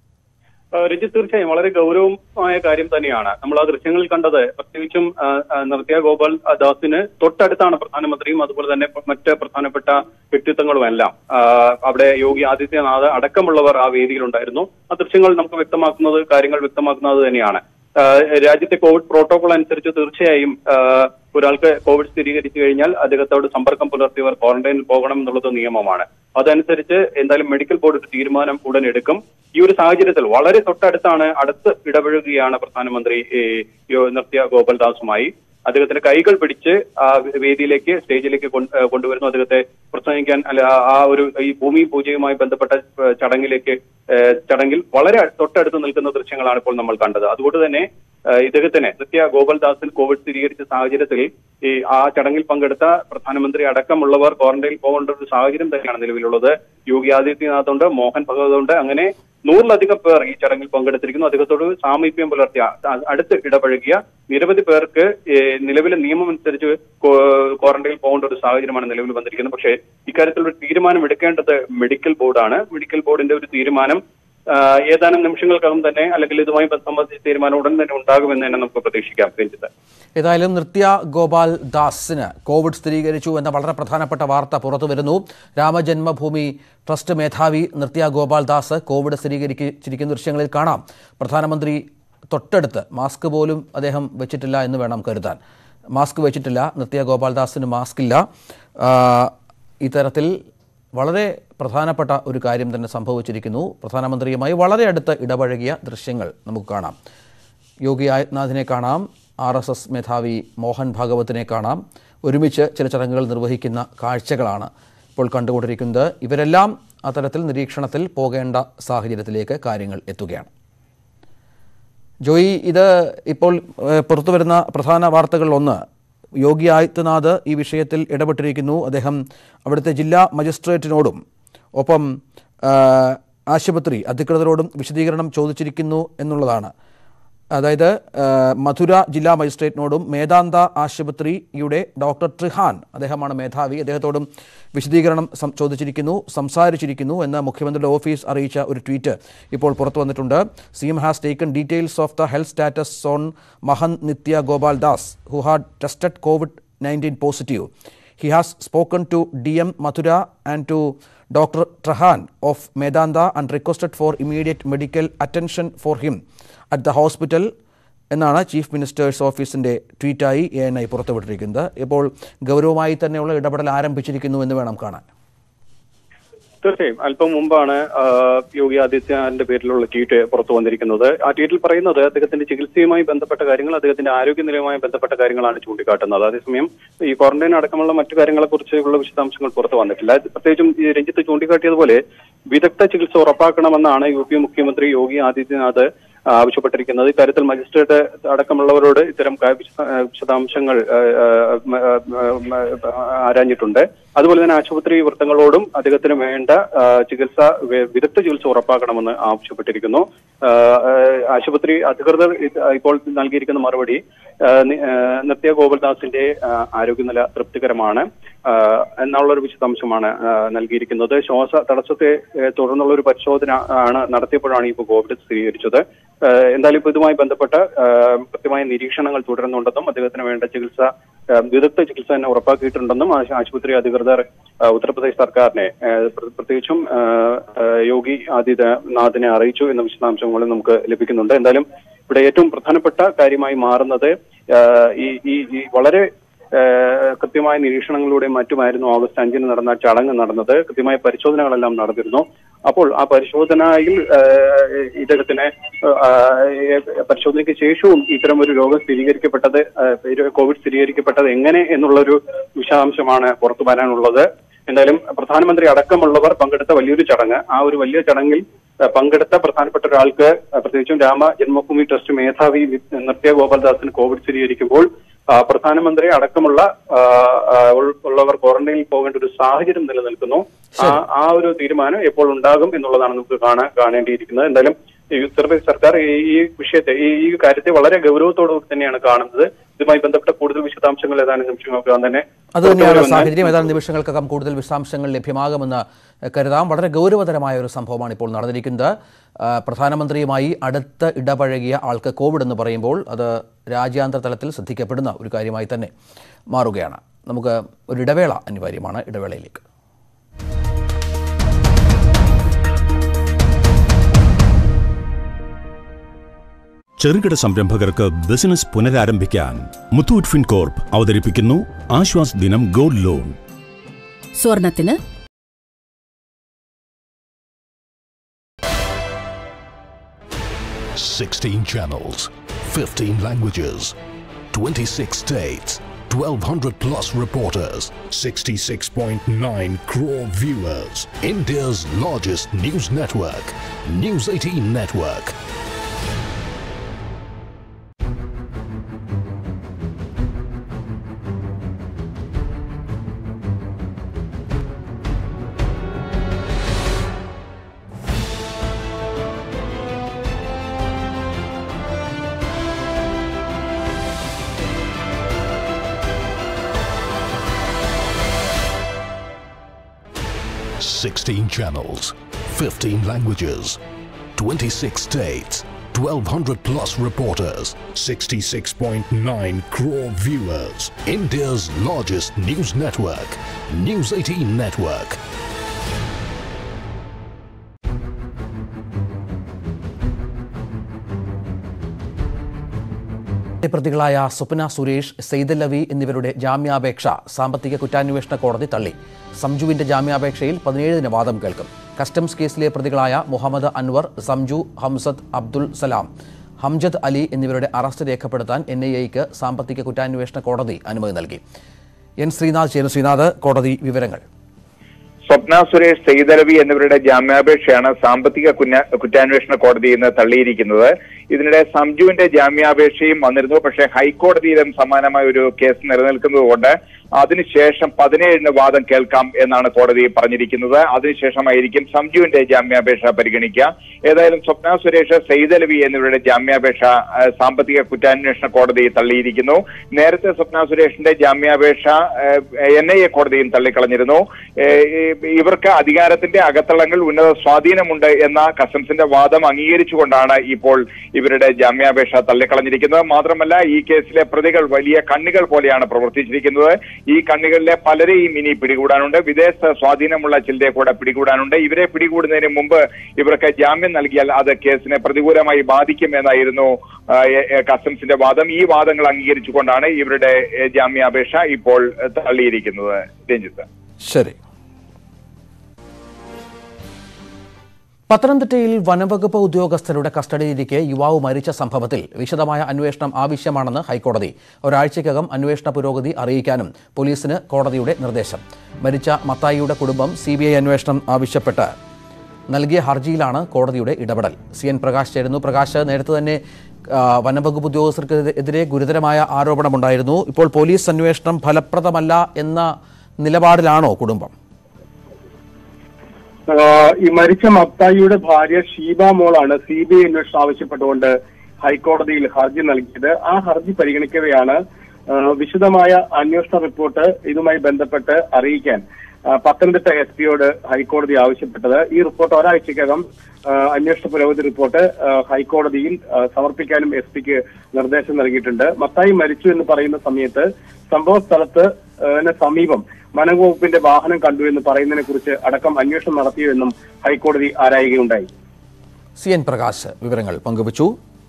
ആ, രഞ്ജിത്ത് തീർച്ചയായും വളരെ ഗൗരവമായ കാര്യം തന്നെയാണ് നമ്മൾ ആ ദൃശ്യങ്ങളിൽ കണ്ടത് പ്രത്യേകിച്ചും ആ, ആ, നൃത്യ ഗോപാൽ ആ, ദാസിന് തൊട്ടടുത്താണ് പ്രധാനമന്ത്രിയും അതുപോലെ തന്നെ മറ്റ് പ്രധാനപ്പെട്ട വ്യക്തിത്വങ്ങളും എല്ലാം ആ, അവിടെ യോഗി ആദിത്യനാഥ് അടക്കമുള്ളവർ ആ വേദിയിലുണ്ടായിരുന്നു ആ ദൃശ്യങ്ങൾ നമുക്ക് വ്യക്തമാക്കുന്നത് കാര്യങ്ങൾ വ്യക്തമാക്കുന്നത് തന്നെയാണ് ആ, രാജ്യത്തെ കോവിഡ് പ്രോട്ടോകോൾ അനുസരിച്ച് തീർച്ചയായും ആ, ഒരാൾക്ക് കോവിഡ് സ്ഥിരീകരിച്ചു കഴിഞ്ഞാൽ അദ്ദേഹത്തോട് സമ്പർക്കം പുലർത്തിയവർ ക്വാറന്റൈനിൽ പോകണം എന്നുള്ളത് നിയമമാണ് അതനുസരിച്ച് എന്തായാലും മെഡിക്കൽ ബോർഡ് ഒരു തീരുമാനം ഉടൻ എടുക്കും ഈ ഒരു സാഹചര്യത്തിൽ വളരെ തൊട്ടടുത്താണ് അടുത്ത് ഇടപഴകുകയാണ് പ്രധാനമന്ത്രി ഈ, യോ- നൃത്യ ഗോപാൽദാസുമായി അദ്ദേഹത്തിന്റെ കൈകൾ പിടിച്ച് ആ വേദിയിലേക്ക് സ്റ്റേജിലേക്ക് കൊണ്ട്- ഏഹ് കൊണ്ടുവരുന്നു അദ്ദേഹത്തെ പ്രസംഗിക്കാൻ അല്ല ആ- ആ ഒരു ഈ ഭൂമി പൂജയുമായി ബന്ധപ്പെട്ട ഏഹ് ചടങ്ങിലേക്ക് ഏഹ് ചടങ്ങിൽ വളരെ അ- തൊട്ടടുത്ത് നിൽക്കുന്ന ദൃശ്യങ്ങളാണ് ഇപ്പോൾ നമ്മൾ കണ്ടത് അതുകൊണ്ട് തന്നെ ഏഹ് ഇദ്ദേഹത്തിന് നിത്യ ഗോപാൽദാസിന് കോവിഡ് സ്ഥിരീകരിച്ച സാഹചര്യത്തിൽ ഈ ആ ചടങ്ങിൽ പങ്കെടുത്ത പ്രധാനമന്ത്രി അടക്കമുള്ളവർ ക്വാറന്റൈനിൽ പോകേണ്ട ഒരു സാഹചര്യം തന്നെയാണ് നിലവിലുള്ളത് യോഗി ആദിത്യനാഥ് ഉണ്ട് മോഹൻ ഭഗവത് ഉണ്ട് അങ്ങനെ നൂറിലധികം പേർ ഈ ചടങ്ങിൽ പങ്കെടുത്തിരിക്കുന്നു അദ്ദേഹത്തോട് സാമീപ്യം പുലർത്തിയ അ- അടുത്ത് ഇടപഴകിയ നിരവധി പേർക്ക് ഏഹ് നിലവിലെ നിയമം അനുസരിച്ച് കോ- ക്വാറന്റൈനിൽ പോകേണ്ട ഒരു സാഹചര്യമാണ് നിലവിൽ വന്നിരിക്കുന്നത് പക്ഷേ ഇക്കാര്യത്തിൽ ഒരു തീരുമാനം എടുക്കേണ്ടത് മെഡിക്കൽ ബോർഡാണ് മെഡിക്കൽ ബോർഡിന്റെ ഒരു തീരുമാനം ആ, ഏതാനും നിമിഷങ്ങൾക്കകം തന്നെ അല്ലെങ്കിൽ ഇതുമായി സംബന്ധിച്ച തീരുമാനം ഉടൻ തന്നെ ഉണ്ടാകുമെന്ന് തന്നെ നമുക്ക് പ്രതീക്ഷിക്കാം രഞ്ജിത്ത് ഏതായാലും നൃത്യ ഗോപാൽ ദാസിന് കോവിഡ് സ്ഥിരീകരിച്ചു എന്ന വളരെ പ്രധാനപ്പെട്ട വാർത്ത പുറത്തു വരുന്നു രാമജന്മഭൂമി ട്രസ്റ്റ് മേധാവി നൃത്യ ഗോപാൽ ദാസ് കോവിഡ് സ്ഥിരീകരിച്ചിരിക്കുന്ന ദൃശ്യങ്ങളിൽ കാണാം പ്രധാനമന്ത്രി തൊട്ടടുത്ത് മാസ്ക് പോലും അദ്ദേഹം വെച്ചിട്ടില്ല എന്ന് വേണം കരുതാൻ മാസ്ക് വെച്ചിട്ടില്ല നൃത്യ ഗോപാൽദാസിന് മാസ്ക് ഇല്ല ആ, ഇത്തരത്തിൽ വളരെ പ്രധാനപ്പെട്ട ഒരു കാര്യം തന്നെ സംഭവിച്ചിരിക്കുന്നു പ്രധാനമന്ത്രിയുമായി വളരെ അടുത്ത് ഇടപഴകിയ ദൃശ്യങ്ങൾ നമുക്ക് കാണാം യോഗി ആദിത്യനാഥിനെ കാണാം ആർ എസ് എസ് മേധാവി മോഹൻ ഭാഗവത്തിനെ കാണാം ഒരുമിച്ച് ചില ചടങ്ങുകൾ നിർവഹിക്കുന്ന കാഴ്ചകളാണ് ഇപ്പോൾ കണ്ടുകൊണ്ടിരിക്കുന്നത് ഇവരെല്ലാം അത്തരത്തിൽ നിരീക്ഷണത്തിൽ പോകേണ്ട സാഹചര്യത്തിലേക്ക് കാര്യങ്ങൾ എത്തുകയാണ് ജോയി ഇത് ഇപ്പോൾ ഏഹ്, പുറത്തു വരുന്ന പ്രധാന വാർത്തകളിൽ ഒന്ന് യോഗി ആദിത്യനാഥ് ഈ വിഷയത്തിൽ ഇടപെട്ടിരിക്കുന്നു അദ്ദേഹം അവിടുത്തെ ജില്ലാ മജിസ്ട്രേറ്റിനോടും ഒപ്പം ഏഹ്, ആശുപത്രി അധികൃതരോടും വിശദീകരണം ചോദിച്ചിരിക്കുന്നു എന്നുള്ളതാണ് അതായത് ഏഹ്, മധുര ജില്ലാ മജിസ്ട്രേറ്റിനോടും മേദാന്ത ആശുപത്രിയുടെ ഡോക്ടർ ട്രിഹാൻ അദ്ദേഹമാണ് മേധാവി അദ്ദേഹത്തോടും വിശദീകരണം സം- ചോദിച്ചിരിക്കുന്നു സംസാരിച്ചിരിക്കുന്നു എന്ന് മുഖ്യമന്ത്രിയുടെ ഓഫീസ് അറിയിച്ച ഒരു ട്വീറ്റ് ഇപ്പോൾ പുറത്തു വന്നിട്ടുണ്ട് C M has taken details of the health status on Mahant Nritya Gopal Das who had tested covid nineteen positive He has spoken to DM Mathura and to Dr. Trahan of Medanta and requested for immediate medical attention for him at the hospital എന്നാണ് chief minister's ഓഫീസിൻ്റെ ട്വീറ്റായി A N I പുറത്തുവിട്ടിരിക്കുന്നത് ഇപ്പോൾ ഗൗരവമായി തന്നെയുള്ള ഇടപെടൽ ആരംഭിച്ചിരിക്കുന്നു എന്ന് വേണം കാണാൻ തീർച്ചയായും അല്പം മുമ്പാണ് ആ, യോഗി ആദിത്യനാഥിന്റെ പേരിലുള്ള ട്വീറ്റ് പുറത്തു വന്നിരിക്കുന്നത് ആ ട്വീറ്റിൽ പറയുന്നത് അദ്ദേഹത്തിന്റെ ചികിത്സയുമായി ബന്ധപ്പെട്ട കാര്യങ്ങൾ അദ്ദേഹത്തിന്റെ ആരോഗ്യനിലയുമായി ബന്ധപ്പെട്ട കാര്യങ്ങളാണ് ചൂണ്ടിക്കാട്ടുന്നത് അതേസമയം ഈ ക്വാറന്റൈൻ അടക്കമുള്ള മറ്റു കാര്യങ്ങളെ കുറിച്ചുള്ള വിശദാംശങ്ങൾ പുറത്തു വന്നിട്ടില്ല പ്രത്യേകിച്ചും ഈ രഞ്ജിത്ത് ചൂണ്ടിക്കാട്ടിയതുപോലെ വിദഗ്ധ ചികിത്സ ഉറപ്പാക്കണമെന്നാണ് യു പി മുഖ്യമന്ത്രി യോഗി ആദിത്യനാഥ് ആവശ്യപ്പെട്ടിരിക്കുന്നത് ഇക്കാര്യത്തിൽ മജിസ്ട്രേറ്റ് അടക്കമുള്ളവരോട് ഇത്തരം ക- വിശദ- വിശദാംശങ്ങൾ ആ, ആ, മ, ആ, മ, ആരാഞ്ഞിട്ടുണ്ട് അതുപോലെ തന്നെ ആശുപത്രി വൃത്തങ്ങളോടും അദ്ദേഹത്തിന് വേണ്ട ആ, ചികിത്സ വെ- വിദഗ്ധ ചികിത്സ ഉറപ്പാക്കണമെന്ന് ആവശ്യപ്പെട്ടിരിക്കുന്നു ആ, ആ, ആശുപത്രി അധികൃതർ ഇത് ഇപ്പോൾ നൽകിയിരിക്കുന്ന മറുപടി ആ, നി- ആ, നിത്യ ഗോകുൽദാസിന്റെ ആ, ആരോഗ്യനില തൃപ്തികരമാണ് ആ, എന്നുള്ളൊരു വിശദാംശമാണ് ആ, നൽകിയിരിക്കുന്നത് ശ്വാസ തടസ്സത്തെ ഏ, തുടർന്നുള്ള ഒരു പരിശോധന ആണ് നടത്തിയപ്പോഴാണ് ഇപ്പോൾ കോവിഡ് സ്ഥിരീകരിച്ചത് ആ, എന്തായാലും ഇപ്പോൾ ഇതുമായി ബന്ധപ്പെട്ട ആ, കൃത്യമായ നിരീക്ഷണങ്ങൾ തുടരുന്നുണ്ടെന്നും അദ്ദേഹത്തിന് വേണ്ട ചികിത്സ ആ, വിദഗ്ധ ചികിത്സ തന്നെ ഉറപ്പാക്കിയിട്ടുണ്ടെന്നും ആശു- ആശുപത്രി അധികൃതർ ആ, ഉത്തർപ്രദേശ് സർക്കാരിനെ ആ, പ്ര- പ്രത്യേകിച്ചും ആ, ആ, യോഗി ആദിത്യനാഥിനെ അറിയിച്ചു എന്ന വിശദാംശങ്ങളും നമുക്ക് ലഭിക്കുന്നുണ്ട് എന്തായാലും ഇവിടെ ഏറ്റവും പ്രധാനപ്പെട്ട കാര്യമായി മാറുന്നത് ആ, ഈ ഈ ഈ വളരെ ഏഹ് കൃത്യമായ നിരീക്ഷണങ്ങളിലൂടെയും മറ്റുമായിരുന്നു ഓഗസ്റ്റ് അഞ്ചിന് നടന്ന ചടങ്ങ് നടന്നത് കൃത്യമായ പരിശോധനകളെല്ലാം നടന്നിരുന്നു അപ്പോൾ ആ പരിശോധനയിൽ ഏഹ് ഇദ്ദേഹത്തിന് ഏഹ് പരിശോധനയ്ക്ക് ശേഷവും ഇത്തരം ഒരു രോഗം സ്ഥിരീകരിക്കപ്പെട്ടത് ഏഹ് ഒരു കോവിഡ് സ്ഥിരീകരിക്കപ്പെട്ടത് എങ്ങനെ എന്നുള്ളൊരു വിശദാംശമാണ് പുറത്തു വരാനുള്ളത് എന്തായാലും പ്രധാനമന്ത്രി അടക്കമുള്ളവർ പങ്കെടുത്ത വലിയൊരു ചടങ്ങ് ആ ഒരു വലിയ ചടങ്ങിൽ ഏഹ് പങ്കെടുത്ത പ്രധാനപ്പെട്ട ഒരാൾക്ക് ഏഹ് പ്രത്യേകിച്ചും രാമ ജന്മഭൂമി ട്രസ്റ്റ് മേധാവി വി- നൃത്യ ഗോപാൽദാസിന് കോവിഡ് സ്ഥിരീകരിക്കുമ്പോൾ ആ, പ്രധാനമന്ത്രി അടക്കമുള്ള ആ, ആ, ഉൾ- ഉള്ളവർ ക്വാറന്റൈനിൽ പോകേണ്ട ഒരു സാഹചര്യം നിലനിൽക്കുന്നു ആ ആ ഒരു തീരുമാനം എപ്പോൾ ഉണ്ടാകും എന്നുള്ളതാണ് നമുക്ക് കാണാൻ കാണേണ്ടിയിരിക്കുന്നത് എന്തായാലും ഈ ഉത്തർപ്രദേശ് സർക്കാർ ഈ ഈ വിഷയത്തെ ഈ ഈ കാര്യത്തെ വളരെ ഗൗരവത്തോടു കൂടി തന്നെയാണ് കാണുന്നത് ഇതുമായി ബന്ധപ്പെട്ട കൂടുതൽ വിശദാംശങ്ങൾ ഏതാനും നിമിഷങ്ങൾക്കകം തന്നെ അത് തന്നെയാണ് പുറത്തുവരുമെന്ന് സാഹചര്യം ഏതാനും നിമിഷങ്ങൾക്കകം കൂടുതൽ വിശദാംശങ്ങൾ ലഭ്യമാകുമെന്ന് കരുതാം വളരെ ഗൗരവതരമായ ഒരു സംഭവമാണ് ഇപ്പോൾ നടന്നിരിക്കുന്നത് ആ, പ്രധാനമന്ത്രിയുമായി അടുത്ത് ഇടപഴകിയ ആൾക്ക് കോവിഡ് എന്ന് പറയുമ്പോൾ അത് രാജ്യാന്തര തലത്തിൽ ശ്രദ്ധിക്കപ്പെടുന്ന ഒരു കാര്യമായി തന്നെ മാറുകയാണ് നമുക്ക് ഒരു ഇടവേള അനിവാര്യമാണ് ഇടവേളയിലേക്ക് ചെറുകിട സംരംഭകർക്ക് ബിസിനസ് പുനരാരംഭിക്കാൻ മുത്തൂറ്റ് ഫിൻകോർപ്പ് അവതരിപ്പിക്കുന്നു ആശ്വാസ് ദിനം ഗോൾഡ് ലോൺ സ്വർണത്തിന് Sixteen channels, fifteen languages, twenty-six states, twelve hundred plus reporters, sixty-six point nine crore viewers. India's largest news network, News 18 Network. Sixteen channels, fifteen languages, twenty-six states, twelve hundred plus reporters, sixty-six point nine crore viewers. India's largest news network, News 18 Network. പ്രതികളായ സ്വപ്ന സുരേഷ് സെയ്ദലവി എന്നിവരുടെ ജാമ്യാപേക്ഷ സാമ്പത്തിക കുറ്റാന്വേഷണ കോടതി തള്ളി സംജുവിന്റെ ജാമ്യാപേക്ഷയിൽ പതിനേഴിന് വാദം കേൾക്കും കസ്റ്റംസ് കേസിലെ പ്രതികളായ മുഹമ്മദ് അൻവർ സംജു ഹംസദ് അബ്ദുൽ സലാം ഹംജദ് അലി എന്നിവരുടെ അറസ്റ്റ് രേഖപ്പെടുത്താൻ എൻ ഐ എക്ക് സാമ്പത്തിക കുറ്റാന്വേഷണ കോടതി അനുമതി നൽകി എൻ ശ്രീനാഥ് ചേരും ശ്രീനാഥ് കോടതി വിവരങ്ങൾ സ്വപ്ന സുരേഷ് സെയ്തലവി എന്നിവരുടെ ജാമ്യാപേക്ഷയാണ് സാമ്പത്തിക കുഞ്ഞ- കുറ്റാന്വേഷണ കോടതി ഇന്ന് തള്ളിയിരിക്കുന്നത് ഇതിനിടെ സംജുവിന്റെ ജാമ്യാപേക്ഷയും വന്നിരുന്നു പക്ഷേ ഹൈക്കോടതിയിലും സമാനമായ ഒരു കേസ് നിലനിൽക്കുന്നതുകൊണ്ട് അതിനുശേഷം പതിനേഴിന് വാദം കേൾക്കാം എന്നാണ് കോടതി പറഞ്ഞിരിക്കുന്നത് അതിനുശേഷമായിരിക്കും സംജുവിന്റെ ജാമ്യാപേക്ഷ പരിഗണിക്കുക ഏതായാലും സ്വപ്ന സുരേഷ് സെയ്തലവി എന്നിവരുടെ ജാമ്യാപേക്ഷ ആ, സാമ്പത്തിക കുറ്റാന്വേഷണ കോടതി തള്ളിയിരിക്കുന്നു നേരത്തെ സ്വപ്ന സുരേഷിന്റെ ജാമ്യാപേക്ഷ എൻ ഐ എ കോടതിയും തള്ളിക്കളഞ്ഞിരുന്നു ഏ, ഈ- ഇവർക്ക് അധികാരത്തിന്റെ അകത്തളങ്ങൾ ഉന്നത സ്വാധീനമുണ്ട് എന്ന കസ്റ്റംസിന്റെ വാദം അംഗീകരിച്ചുകൊണ്ടാണ് ഇപ്പോൾ ഇവരുടെ ജാമ്യാപേക്ഷ തള്ളിക്കളഞ്ഞിരിക്കുന്നത് മാത്രമല്ല ഈ കേസിലെ പ്രതികൾ വലിയ കണ്ണികൾ പോലെയാണ് പ്രവർത്തിച്ചിരിക്കുന്നത് ഈ കണ്ണികളിലെ പലരെയും ഇനി പിടികൂടാനുണ്ട് വിദേശ സ്വാധീനമുള്ള ചിലരെ കൂടെ പിടികൂടാനുണ്ട് ഇവരെ പിടികൂടുന്നതിന് മുമ്പ് ഇവർക്ക് ജാമ്യം നൽകിയാൽ അത് കേസിനെ പ്രതികൂലമായി ബാധിക്കും എന്നായിരുന്നു ആ, എ- എ- കസ്റ്റംസിന്റെ വാദം ഈ വാദങ്ങൾ അംഗീകരിച്ചുകൊണ്ടാണ് ഇവരുടെ എ, ജാമ്യാപേക്ഷ ഇപ്പോൾ എ, തള്ളിയിരിക്കുന്നത് രഞ്ജിത്ത് ശരി പത്തനംതിട്ടയിൽ വനംവകുപ്പ് ഉദ്യോഗസ്ഥരുടെ കസ്റ്റഡിയിലിരിക്കെ യുവാവ് മരിച്ച സംഭവത്തിൽ വിശദമായ അന്വേഷണം ആവശ്യമാണെന്ന് ഹൈക്കോടതി ഒരാഴ്ചയ്ക്കകം അന്വേഷണ പുരോഗതി അറിയിക്കാനും പോലീസിന് കോടതിയുടെ നിർദ്ദേശം മരിച്ച മത്തായിയുടെ കുടുംബം സി അന്വേഷണം ആവശ്യപ്പെട്ട് നൽകിയ ഹർജിയിലാണ് കോടതിയുടെ ഇടപെടൽ സി എൻ പ്രകാശ് ചേരുന്നു പ്രകാശ് നേരത്തെ തന്നെ ആ, വനംവകുപ്പ് ഉദ്യോഗസ്ഥർക്കെതിരെ ഗുരുതരമായ ആരോപണമുണ്ടായിരുന്നു ഇപ്പോൾ പോലീസ് അന്വേഷണം ഫലപ്രദമല്ല എന്ന നിലപാടിലാണോ കുടുംബം ആഹ് ഈ മരിച്ച മത്തായിയുടെ ഭാര്യ ഷീബ മോളാണ് സി ബി ഐ അന്വേഷണം ആവശ്യപ്പെട്ടുകൊണ്ട് ഹൈക്കോടതിയിൽ ഹർജി നൽകിയത് ആ ഹർജി പരിഗണിക്കവെയാണ് ആഹ് വിശദമായ അന്വേഷണ റിപ്പോർട്ട് ഇതുമായി ബന്ധപ്പെട്ട് അറിയിക്കാൻ ആഹ് പത്തനംതിട്ട എസ് പിയോട് ഹൈക്കോടതി ആവശ്യപ്പെട്ടത് ഈ റിപ്പോർട്ട് ഒരാഴ്ചക്കകം ആഹ് അന്വേഷണ പുരോഗതി റിപ്പോർട്ട് ആഹ് ഹൈക്കോടതിയിൽ ആഹ് സമർപ്പിക്കാനും എസ് പിക്ക് നിർദ്ദേശം നൽകിയിട്ടുണ്ട് മത്തായി മരിച്ചു എന്ന് പറയുന്ന സമയത്ത് സംഭവ സ്ഥലത്ത് ആഹ് സമീപം വനംവകുപ്പിന്റെ വാഹനം കണ്ടു എന്ന് പറയുന്നതിനെ കുറിച്ച് അടക്കം അന്വേഷണം നടത്തിയോ എന്നും ഹൈക്കോടതി ആരായുകയുണ്ടായി സി എൻ പ്രകാശ് വിവരങ്ങൾ പങ്കുവച്ചു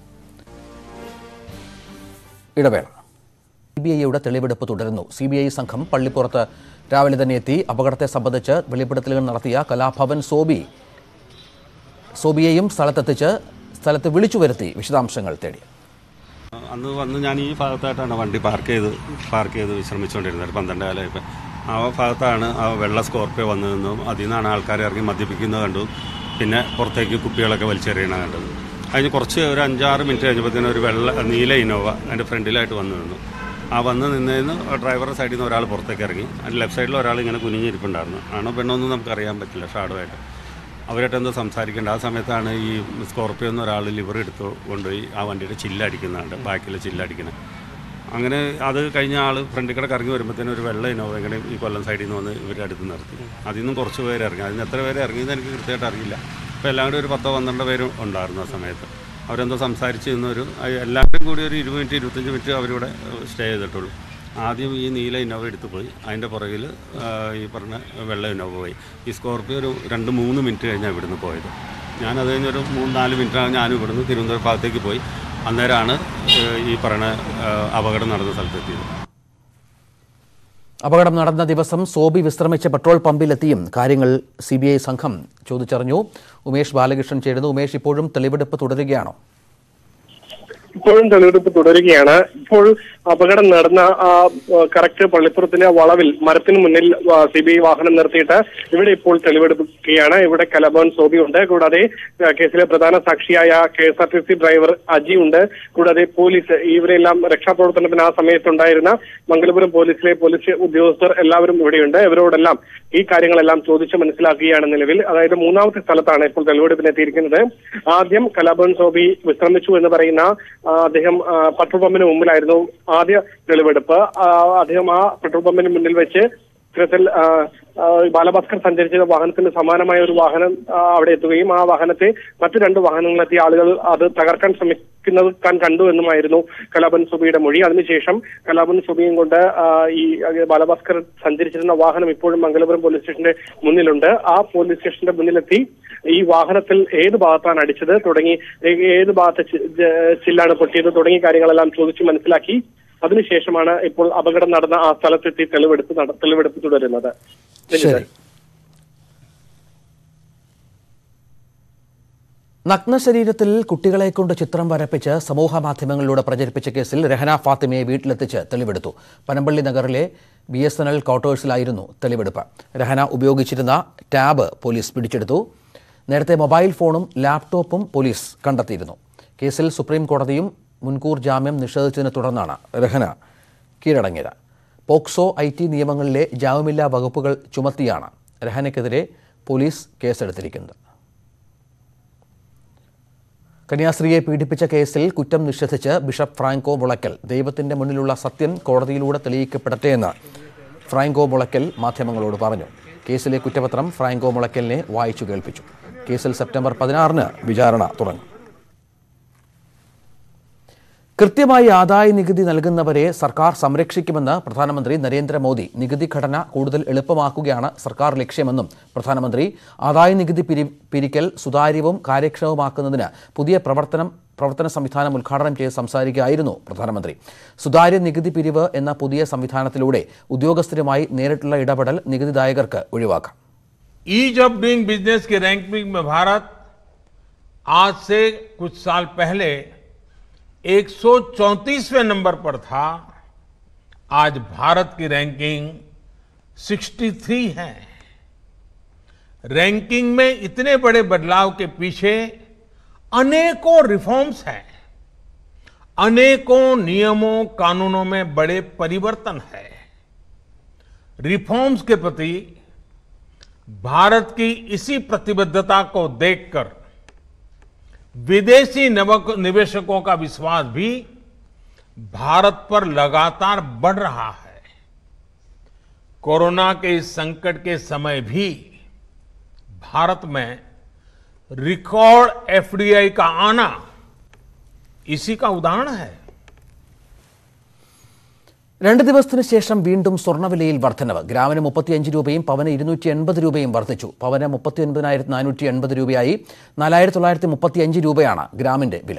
ഇടവേള സി ബി ഐയുടെ തെളിവെടുപ്പ് തുടരുന്നു സി ബി ഐ സംഘം പള്ളിപ്പുറത്ത് രാവിലെ തന്നെ എത്തി അപകടത്തെ സംബന്ധിച്ച് വെളിപ്പെടുത്തലുകൾ നടത്തിയ കലാഭവൻ സോബി സോബിയെയും സ്ഥലത്തെത്തിച്ച് സ്ഥലത്ത് വിളിച്ചു വരുത്തി വിശദാംശങ്ങൾ തേടി അന്ന് വന്ന് ഞാൻ ഈ ഭാഗത്തായിട്ടാണ് വണ്ടി പാർക്ക് ചെയ്ത് പാർക്ക് ചെയ്ത് വിശ്രമിച്ചുകൊണ്ടിരുന്നത് പന്ത്രണ്ട് കാലമായപ്പോൾ ആ ഭാഗത്താണ് ആ വെള്ള സ്കോർപ്പിയോ വന്നതെന്നും അതിൽ നിന്നാണ് ആൾക്കാർ ഇറങ്ങി മദ്യപിക്കുന്നത് കണ്ടു പിന്നെ പുറത്തേക്ക് കുപ്പികളൊക്കെ വലിച്ചെറിയണ കണ്ടത് അതിന് കുറച്ച് ഒരു അഞ്ചാറ് മിനിറ്റ് കഴിഞ്ഞപ്പോഴത്തേനും ഒരു വെള്ള നീല ഇന്നോവ അതിൻ്റെ ഫ്രണ്ടിലായിട്ട് വന്ന് നിന്നു ആ വന്ന് നിന്നതിന് ഡ്രൈവറുടെ സൈഡിൽ നിന്ന് ഒരാൾ പുറത്തേക്ക് ഇറങ്ങി അതിൻ്റെ ലെഫ്റ്റ് സൈഡിൽ ഒരാൾ ഇങ്ങനെ കുനിഞ്ഞിരിപ്പുണ്ടായിരുന്നു ആണോ പെണ്ണോ ഒന്നും നമുക്കറിയാൻ പറ്റില്ല ഷാഡുമായിട്ട് അവരായിട്ട് എന്തോ സംസാരിക്കേണ്ട ആ സമയത്താണ് ഈ സ്കോർപ്പിയോ എന്ന് ഒരാൾ ലിവർ എടുത്ത് കൊണ്ടുപോയി ആ വണ്ടിയുടെ ചില്ലടിക്കുന്നുണ്ട് ബാക്കിൽ ചില്ലടിക്കുന്നത് അങ്ങനെ അത് കഴിഞ്ഞ ആൾ ഫ്രണ്ടിൽ കൂടെ കറങ്ങി വരുമ്പോഴത്തേനും ഒരു വെള്ള ഇനോവ ഇങ്ങനെ ഈ കൊല്ലം സൈഡിൽ നിന്ന് വന്ന് ഇവരുടെ അടുത്ത് നിർത്തി അതിൽ നിന്നും കുറച്ച് പേര് ഇറങ്ങി അതിന് എത്ര പേര് ഇറങ്ങിയെന്ന് എനിക്ക് കൃത്യമായിട്ട് അറിയില്ല അപ്പോൾ എല്ലാം കൂടി ഒരു പത്തോ പന്ത്രണ്ടോ പേര് ഉണ്ടായിരുന്നു ആ സമയത്ത് അവരെന്തോ സംസാരിച്ച് നിന്നൊരു അത് എല്ലാവരും കൂടി ഒരു ഇരുപത് മിനിറ്റ് ഇരുപത്തഞ്ച് മിനിറ്റ് അവരിവിടെ സ്റ്റേ ചെയ്തിട്ടുള്ളൂ ആദ്യം ഈ നീല ഇന്നോവ എടുത്തു പോയി അതിൻ്റെ പുറകിൽ ഈ പറഞ്ഞ വെള്ള ഇന്നോവ പോയി ഈ സ്കോർപ്പിയോ ഒരു രണ്ട് മൂന്ന് മിനിറ്റ് കഴിഞ്ഞാണ് ഇവിടുന്ന് പോയത് ഞാൻ അത് കഴിഞ്ഞൊരു മൂന്ന് നാല് മിനിറ്റാണ് ഞാനും ഇവിടുന്ന് തിരുവനന്തപുരം ഭാഗത്തേക്ക് പോയി അന്നേരമാണ് ഏഹ്, ഈ പറഞ്ഞ ഏഹ്, അപകടം നടന്ന സ്ഥലത്തെത്തിയത് അപകടം നടന്ന ദിവസം സോബി വിശ്രമിച്ച പെട്രോൾ പമ്പിലെത്തിയും കാര്യങ്ങൾ സി ബി ഐ സംഘം ചോദിച്ചറിഞ്ഞു ഉമേഷ് ബാലകൃഷ്ണൻ ചേരുന്നു ഉമേഷ് ഇപ്പോഴും തെളിവെടുപ്പ് തുടരുകയാണോ ഇപ്പോഴും തെളിവെടുപ്പ് തുടരുകയാണ് ഇപ്പോൾ അപകടം നടന്ന ആ കറക്റ്റ് പള്ളിപ്പുറത്തിലെ വളവിൽ മരത്തിന് മുന്നിൽ സി ബി ഐ വാഹനം നിർത്തിയിട്ട് ഇവിടെ ഇപ്പോൾ തെളിവെടുക്കുകയാണ് ഇവിടെ കലഭവൻ സോബി ഉണ്ട് കൂടാതെ ആ, കേസിലെ പ്രധാന സാക്ഷിയായ K S R T C driver Aji ഉണ്ട് കൂടാതെ പോലീസ് ഇവരെല്ലാം രക്ഷാപ്രവർത്തനത്തിന് ആ സമയത്തുണ്ടായിരുന്ന മംഗലപുരം പോലീസിലെ പോലീസ് ഉദ്യോഗസ്ഥർ എല്ലാവരും ഇവിടെയുണ്ട് ഇവരോടെല്ലാം ഈ കാര്യങ്ങളെല്ലാം ചോദിച്ച് മനസ്സിലാക്കുകയാണ് നിലവിൽ അതായത് മൂന്നാമത്തെ സ്ഥലത്താണ് ഇപ്പോൾ തെളിവെടുപ്പിന് എത്തിയിരിക്കുന്നത് ആദ്യം കലാഭവൻ സോബി വിശ്രമിച്ചു എന്ന് പറയുന്ന ആ, അദ്ദേഹം ആ, പെട്രോൾ പമ്പിന് മുമ്പിലായിരുന്നു ആദ്യ തെളിവെടുപ്പ് ആ, അദ്ദേഹം ആ പെട്രോൾ പമ്പിന് മുന്നിൽ വെച്ച് ഇത്തരത്തിൽ ആ, ആ, ബാലഭാസ്കർ സഞ്ചരിച്ച വാഹനത്തിന് സമാനമായ ഒരു വാഹനം ആ, അവിടെ എത്തുകയും ആ വാഹനത്തെ മറ്റു രണ്ട് വാഹനങ്ങളെത്തിയ ആളുകൾ അത് തകർക്കാൻ ശ്രമിക്കുന്നത് താൻ കണ്ടു എന്നുമായിരുന്നു കലാപൻ സുബിയുടെ മൊഴി അതിനുശേഷം കലാപൻ സുബിയും കൊണ്ട് ആ, ഈ ബാലഭാസ്കർ സഞ്ചരിച്ചിരുന്ന വാഹനം ഇപ്പോഴും മംഗലപുരം പോലീസ് സ്റ്റേഷന്റെ മുന്നിലുണ്ട് ആ പോലീസ് സ്റ്റേഷന്റെ മുന്നിലെത്തി ഈ വാഹനത്തിൽ ഏത് ഭാഗത്താണ് അടിച്ചത് തുടങ്ങി ഏ- ഏത് ഭാഗത്ത് ചി- ജ- ചില്ലാണ് പൊട്ടിയത് തുടങ്ങിയ കാര്യങ്ങളെല്ലാം ചോദിച്ചു മനസ്സിലാക്കി അതിനുശേഷമാണ് ഇപ്പോൾ അപകടം നടന്ന ആ സ്ഥലത്തെത്തി തെളിവെടുപ്പ് നട- തെളിവെടുപ്പ് തുടരുന്നത് ശരി നഗ്ന ശരീരത്തിൽ കുട്ടികളെ കൊണ്ട് ചിത്രം വരപ്പിച്ച് സമൂഹ മാധ്യമങ്ങളിലൂടെ പ്രചരിപ്പിച്ച കേസിൽ രഹന ഫാത്തിമയെ വീട്ടിലെത്തിച്ച് തെളിവെടുത്തു പനമ്പള്ളി നഗറിലെ ബി എസ് എൻ എൽ ക്വാർട്ടേഴ്സിലായിരുന്നു തെളിവെടുപ്പ് രഹന ഉപയോഗിച്ചിരുന്ന ടാബ് പോലീസ് പിടിച്ചെടുത്തു നേരത്തെ മൊബൈൽ ഫോണും ലാപ്ടോപ്പും പോലീസ് കണ്ടെത്തിയിരുന്നു കേസിൽ സുപ്രീം കോടതിയും മുൻകൂർ ജാമ്യം നിഷേധിച്ചതിനെ തുടർന്നാണ് രഹന കീഴടങ്ങിയത് പോക്സോ ഐ ടി നിയമങ്ങളിലെ ജാമ്യമില്ലാ വകുപ്പുകൾ ചുമത്തിയാണ് രഹനയ്ക്കെതിരെ പോലീസ് കേസെടുത്തിരിക്കുന്നത് കന്യാസ്ത്രീയെ പീഡിപ്പിച്ച കേസിൽ കുറ്റം നിഷേധിച്ച് ബിഷപ്പ് ഫ്രാങ്കോ മുളയ്ക്കൽ ദൈവത്തിന്റെ മുന്നിലുള്ള സത്യം കോടതിയിലൂടെ തെളിയിക്കപ്പെടട്ടെ എന്ന് ഫ്രാങ്കോ മുളയ്ക്കൽ മാധ്യമങ്ങളോട് പറഞ്ഞു കേസിലെ കുറ്റപത്രം ഫ്രാങ്കോ മുളയ്ക്കലിനെ വായിച്ചു കേൾപ്പിച്ചു കേസിൽ സെപ്റ്റംബർ പതിനാറിന് വിചാരണ തുടങ്ങും കൃത്യമായി ആദായ നികുതി നൽകുന്നവരെ സർക്കാർ സംരക്ഷിക്കുമെന്ന് പ്രധാനമന്ത്രി നരേന്ദ്രമോദി നികുതി ഘടന കൂടുതൽ എളുപ്പമാക്കുകയാണ് സർക്കാർ ലക്ഷ്യമെന്നും പ്രധാനമന്ത്രി ആദായ നികുതി പിരി പിരിക്കൽ സുതാര്യവും കാര്യക്ഷമമാക്കുന്നതിന് പുതിയ പ്രവർത്തനം പ്രവർത്തന സംവിധാനം ഉദ്ഘാടനം ചെയ്ത് സംസാരിക്കുകയായിരുന്നു പ്രധാനമന്ത്രി സുതാര്യ നികുതി പിരിവ് എന്ന പുതിയ സംവിധാനത്തിലൂടെ ഉദ്യോഗസ്ഥരുമായി നേരിട്ടുള്ള ഇടപെടൽ നികുതിദായകർക്ക് ഒഴിവാക്കാം ईज ऑफ डूइंग बिजनेस की रैंकिंग में भारत आज से कुछ साल पहले 134वें नंबर पर था आज भारत की रैंकिंग 63 है रैंकिंग में इतने बड़े बदलाव के पीछे अनेकों रिफॉर्म्स हैं अनेकों नियमों कानूनों में बड़े परिवर्तन है रिफॉर्म्स के प्रति भारत की इसी प्रतिबद्धता को देखकर विदेशी नवक- निवेशकों का विश्वास भी भारत पर लगातार बढ़ रहा है कोरोना के इस संकट के समय भी भारत में रिकॉर्ड एफडीआई का आना इसी का उदाहरण है രണ്ട് ദിവസത്തിന് ശേഷം വീണ്ടും സ്വർണ്ണവിലയിൽ വർധനവ് ഗ്രാമിന് മുപ്പത്തിയഞ്ച് രൂപയും പവന് ഇരുന്നൂറ്റി എൺപത് രൂപയും വർദ്ധിച്ചു പവന് മുപ്പത്തി ഒൻപതിനായിരത്തി നാനൂറ്റി എൺപത് രൂപയായി നാലായിരത്തി തൊള്ളായിരത്തി മുപ്പത്തിയഞ്ച് രൂപയാണ് ഗ്രാമിന്റെ വില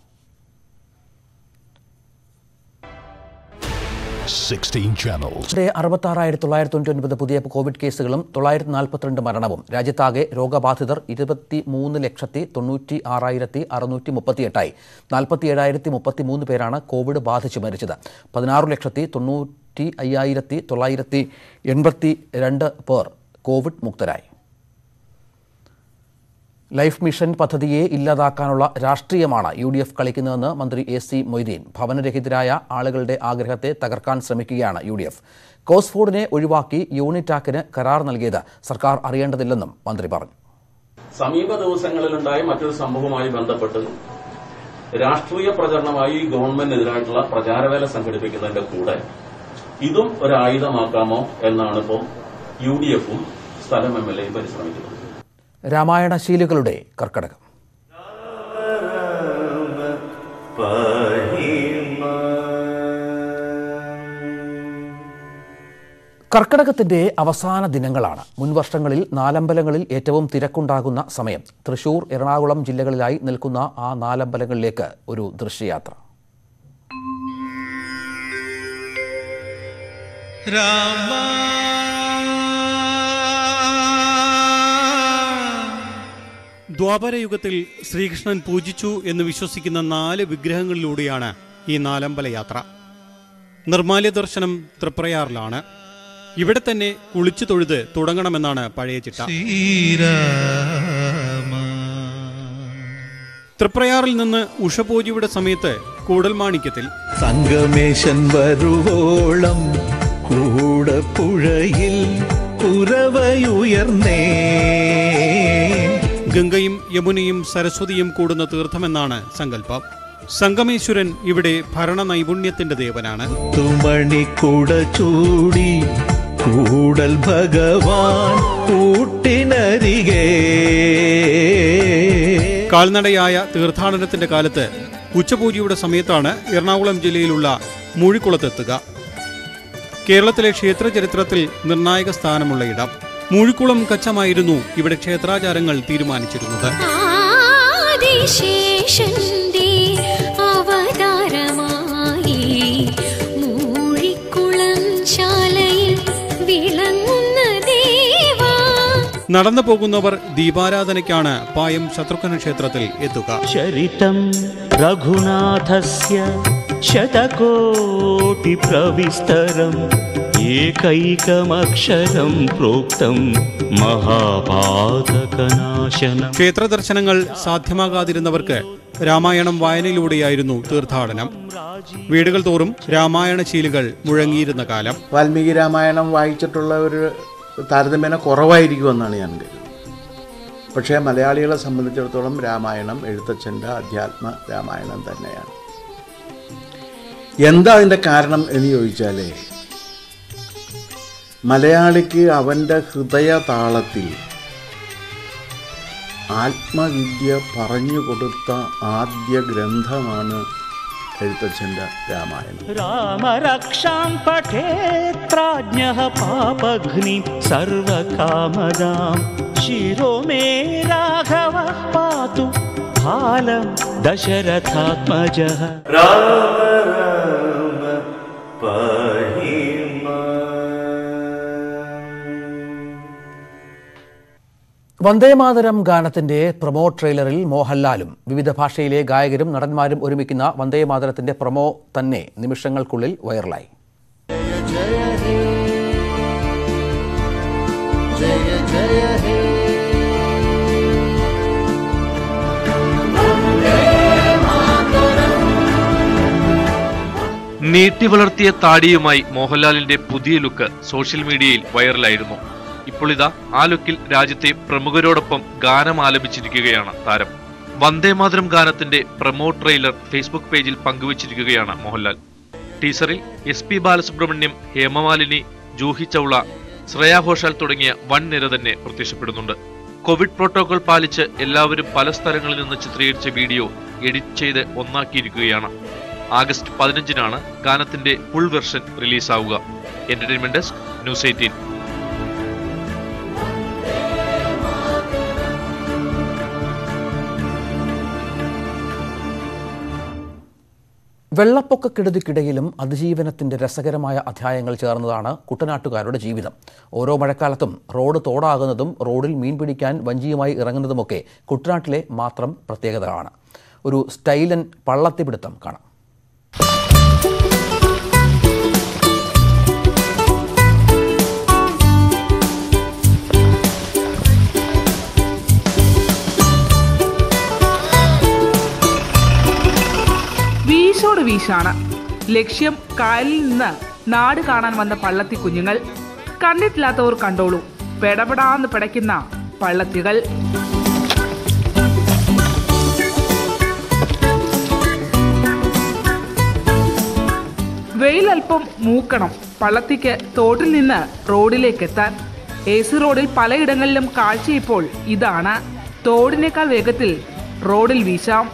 16 channels. ഇവിടെ അറുപത്തി ആറായിരത്തി തൊള്ളായിരത്തി തൊണ്ണൂറ്റി ഒൻപത് പുതിയ കോവിഡ് കേസുകളും തൊള്ളായിരത്തി നാൽപ്പത്തിരണ്ട് മരണവും രാജ്യത്താകെ രോഗബാധിതർ ഇരുപത്തി മൂന്ന് ലക്ഷത്തി തൊണ്ണൂറ്റി ആറായിരത്തി അറുന്നൂറ്റി മുപ്പത്തിയെട്ടായി നാൽപ്പത്തി ഏഴായിരത്തി മുപ്പത്തി മൂന്ന് പേരാണ് കോവിഡ് ബാധിച്ച് മരിച്ചത് പതിനാറ് ലക്ഷത്തി തൊണ്ണൂറ്റി അയ്യായിരത്തി തൊള്ളായിരത്തി എൺപത്തി രണ്ട് പേർ കോവിഡ് മുക്തരായി ലൈഫ് മിഷൻ പദ്ധതിയെ ഇല്ലാതാക്കാനുള്ള രാഷ്ട്രീയമാണ് യു ഡി എഫ് കളിക്കുന്നതെന്ന് മന്ത്രി എ സി മൊയ്തീൻ ഭവനരഹിതരായ ആളുകളുടെ ആഗ്രഹത്തെ തകർക്കാൻ ശ്രമിക്കുകയാണ് യു ഡി എഫ് കോസ്ഫോർഡിനെ ഒഴിവാക്കി യൂണിറ്റാക്കിന് കരാർ നൽകിയത് സർക്കാർ അറിയേണ്ടതില്ലെന്നും മന്ത്രി പറഞ്ഞു സമീപ ദിവസങ്ങളിലുണ്ടായ മറ്റൊരു സംഭവവുമായി ബന്ധപ്പെട്ട് രാഷ്ട്രീയ പ്രചരണമായി ഗവൺമെന്റിനെതിരായിട്ടുള്ള പ്രചാരവേല സംഘടിപ്പിക്കുന്നതിന്റെ കൂടെ ഇതും ഒരു ആയുധമാക്കാമോ എന്നാണ് ഇപ്പോൾ യു ഡി എഫും സ്ഥലം എം എൽ എയും പരിശ്രമിക്കുന്നത് രാമായണശീലുകളുടെ കർക്കടകം കർക്കടകത്തിന്റെ അവസാന ദിനങ്ങളാണ് മുൻവർഷങ്ങളിൽ നാലമ്പലങ്ങളിൽ ഏറ്റവും തിരക്കുണ്ടാകുന്ന സമയം തൃശൂർ എറണാകുളം ജില്ലകളിലായി നിൽക്കുന്ന ആ നാലമ്പലങ്ങളിലേക്ക് ഒരു ദൃശ്യയാത്ര ദ്വാപരയുഗത്തിൽ ശ്രീകൃഷ്ണൻ പൂജിച്ചു എന്ന് വിശ്വസിക്കുന്ന നാല് വിഗ്രഹങ്ങളിലൂടെയാണ് ഈ നാലമ്പല യാത്ര നിർമാല്യ ദർശനം തൃപ്രയാറിലാണ് ഇവിടെ തന്നെ കുളിച്ചു തൊഴുത് തുടങ്ങണമെന്നാണ് പഴയ ചിട്ട തൃപ്രയാറിൽ നിന്ന് ഉഷപൂജയുടെ സമയത്ത് കൂടൽമാണിക്യത്തിൽ സംഗമേശൻ വരുവോളം കൂടപ്പുഴയിൽ കുരവയുയർന്നേ ഗംഗയും യമുനയും സരസ്വതിയും കൂടുന്ന തീർത്ഥമെന്നാണ് സങ്കല്പം സംഗമേശ്വരൻ ഇവിടെ ഭരണ നൈപുണ്യത്തിന്റെ ദേവനാണ് തുമണിക്കുട ചൂടി കൂടൽ ഭഗവാൻ കൂട്ടിനരികേ കാൽനടയായ തീർത്ഥാടനത്തിന്റെ കാലത്ത് ഉച്ചപൂജയുടെ സമയത്താണ് എറണാകുളം ജില്ലയിലുള്ള മൂഴിക്കുളത്തെത്തുക കേരളത്തിലെ ക്ഷേത്ര ചരിത്രത്തിൽ നിർണായക സ്ഥാനമുള്ള ഇടം മൂഴിക്കുളം കച്ചമായിരുന്നു ഇവിടെ ക്ഷേത്രാചാരങ്ങൾ തീരുമാനിച്ചിരുന്നത് ആദിശേഷന്റെ അവതാരമായി മൂഴിക്കുളം ശാലയിൽ വിളങ്ങുന്ന ദേവാ നടന്നു പോകുന്നവർ ദീപാരാധനയ്ക്കാണ് പായം ശത്രുഘ്ന ക്ഷേത്രത്തിൽ എത്തുക चरितं रघुनाथस्य शतकोटिप्रविस्तरम् एकैकमक्षरं प्रोक्तं महापातकनाशनम् ക്ഷേത്ര ദർശനങ്ങൾ സാധ്യമാകാതിരുന്നവർക്ക് രാമായണം വായനയിലൂടെയായിരുന്നു തീർത്ഥാടനം വീടുകൾ തോറും രാമായണ ശീലുകൾ മുഴങ്ങിയിരുന്ന കാലം വാൽമീകി രാമായണം വായിച്ചിട്ടുള്ളവർ താരതമ്യേന കുറവായിരിക്കുമെന്നാണ് ഞാൻ കരുതുന്നത് പക്ഷേ മലയാളികളെ സംബന്ധിച്ചിടത്തോളം രാമായണം എഴുത്തച്ഛൻ്റെ അധ്യാത്മ രാമായണം തന്നെയാണ് എന്താ അതിൻ്റെ കാരണം എന്ന് ചോദിച്ചാലേ മലയാളിക്ക് അവൻ്റെ ഹൃദയ താളത്തിൽ ആത്മവിദ്യ പറഞ്ഞു കൊടുത്ത ആദ്യ ഗ്രന്ഥമാണ് എഴുത്തച്ഛൻ്റെ രാമായണം रामरक्षां पठेत्राज्ञः पापघ्निं सर्वकामदां शिरो मे राघवः पातु फालं दशरथात्मजः വന്ദേമാതരം ഗാനത്തിന്റെ പ്രൊമോ ട്രെയിലറിൽ മോഹൻലാലും വിവിധ ഭാഷയിലെ ഗായകരും നടന്മാരും ഒരുമിക്കുന്ന വന്ദേമാതരത്തിന്റെ പ്രൊമോ തന്നെ നിമിഷങ്ങൾക്കുള്ളിൽ വൈറലായി जय जय हे നീട്ടി വളർത്തിയ താടിയുമായി മോഹൻലാലിന്റെ പുതിയ ലുക്ക് സോഷ്യൽ മീഡിയയിൽ വൈറലായിരുന്നു ഇപ്പോൾ ഇതാ ആ ലുക്കിൽ രാജ്യത്തെ പ്രമുഖരോടൊപ്പം ഗാനം ആലപിച്ചിരിക്കുകയാണ് താരം വന്ദേമാതരം ഗാനത്തിന്റെ പ്രമോ ട്രെയിലർ ഫേസ്ബുക്ക് പേജിൽ പങ്കുവച്ചിരിക്കുകയാണ് മോഹൻലാൽ ടീസറിൽ എസ് പി ബാലസുബ്രഹ്മണ്യം ഹേമമാലിനി ജൂഹി ചൗള ശ്രേയ ഘോഷാൽ തുടങ്ങിയ വൻ നിര തന്നെ പ്രത്യക്ഷപ്പെടുന്നുണ്ട് കോവിഡ് പ്രോട്ടോകോൾ പാലിച്ച് എല്ലാവരും പല സ്ഥലങ്ങളിൽ നിന്ന് ചിത്രീകരിച്ച വീഡിയോ എഡിറ്റ് ചെയ്ത് ഒന്നാക്കിയിരിക്കുകയാണ് ആഗസ്റ്റ് പതിനഞ്ചിനാണ് ഗാനത്തിന്റെ ഫുൾ വെർഷൻ റിലീസാവുക എന്റർടൈൻമെന്റ് ഡെസ്ക് ന്യൂസ് എയ്റ്റീൻ വെള്ളപ്പൊക്കക്കെടുതിക്കിടയിലും അതിജീവനത്തിന്റെ രസകരമായ അധ്യായങ്ങൾ ചേർന്നതാണ് കുട്ടനാട്ടുകാരുടെ ജീവിതം ഓരോ മഴക്കാലത്തും റോഡ് തോടാകുന്നതും റോഡിൽ മീൻ പിടിക്കാൻ വഞ്ചിയുമായി ഇറങ്ങുന്നതുമൊക്കെ കുട്ടനാട്ടിലെ മാത്രം പ്രത്യേകതകളാണ് ഒരു സ്റ്റൈലൻ പള്ളത്തിപിടുത്തം കാണാം വീശോട് വീശാണ് ലക്ഷ്യം കായലിൽ നിന്ന് നാട് കാണാൻ വന്ന പള്ളത്തി കുഞ്ഞുങ്ങൾ കണ്ടിട്ടില്ലാത്തവർ കണ്ടോളൂ പെടപെടാന്ന് പിടയ്ക്കുന്ന പള്ളത്തികൾ വെയിലൽപ്പം മൂക്കണം പള്ളത്തിക്ക് തോട്ടിൽ നിന്ന് റോഡിലേക്ക് എത്താൻ എ സി റോഡിൽ പലയിടങ്ങളിലും കാഴ്ച ഇപ്പോൾ ഇതാണ് തോടിനേക്കാൾ വേഗത്തിൽ റോഡിൽ വീശാം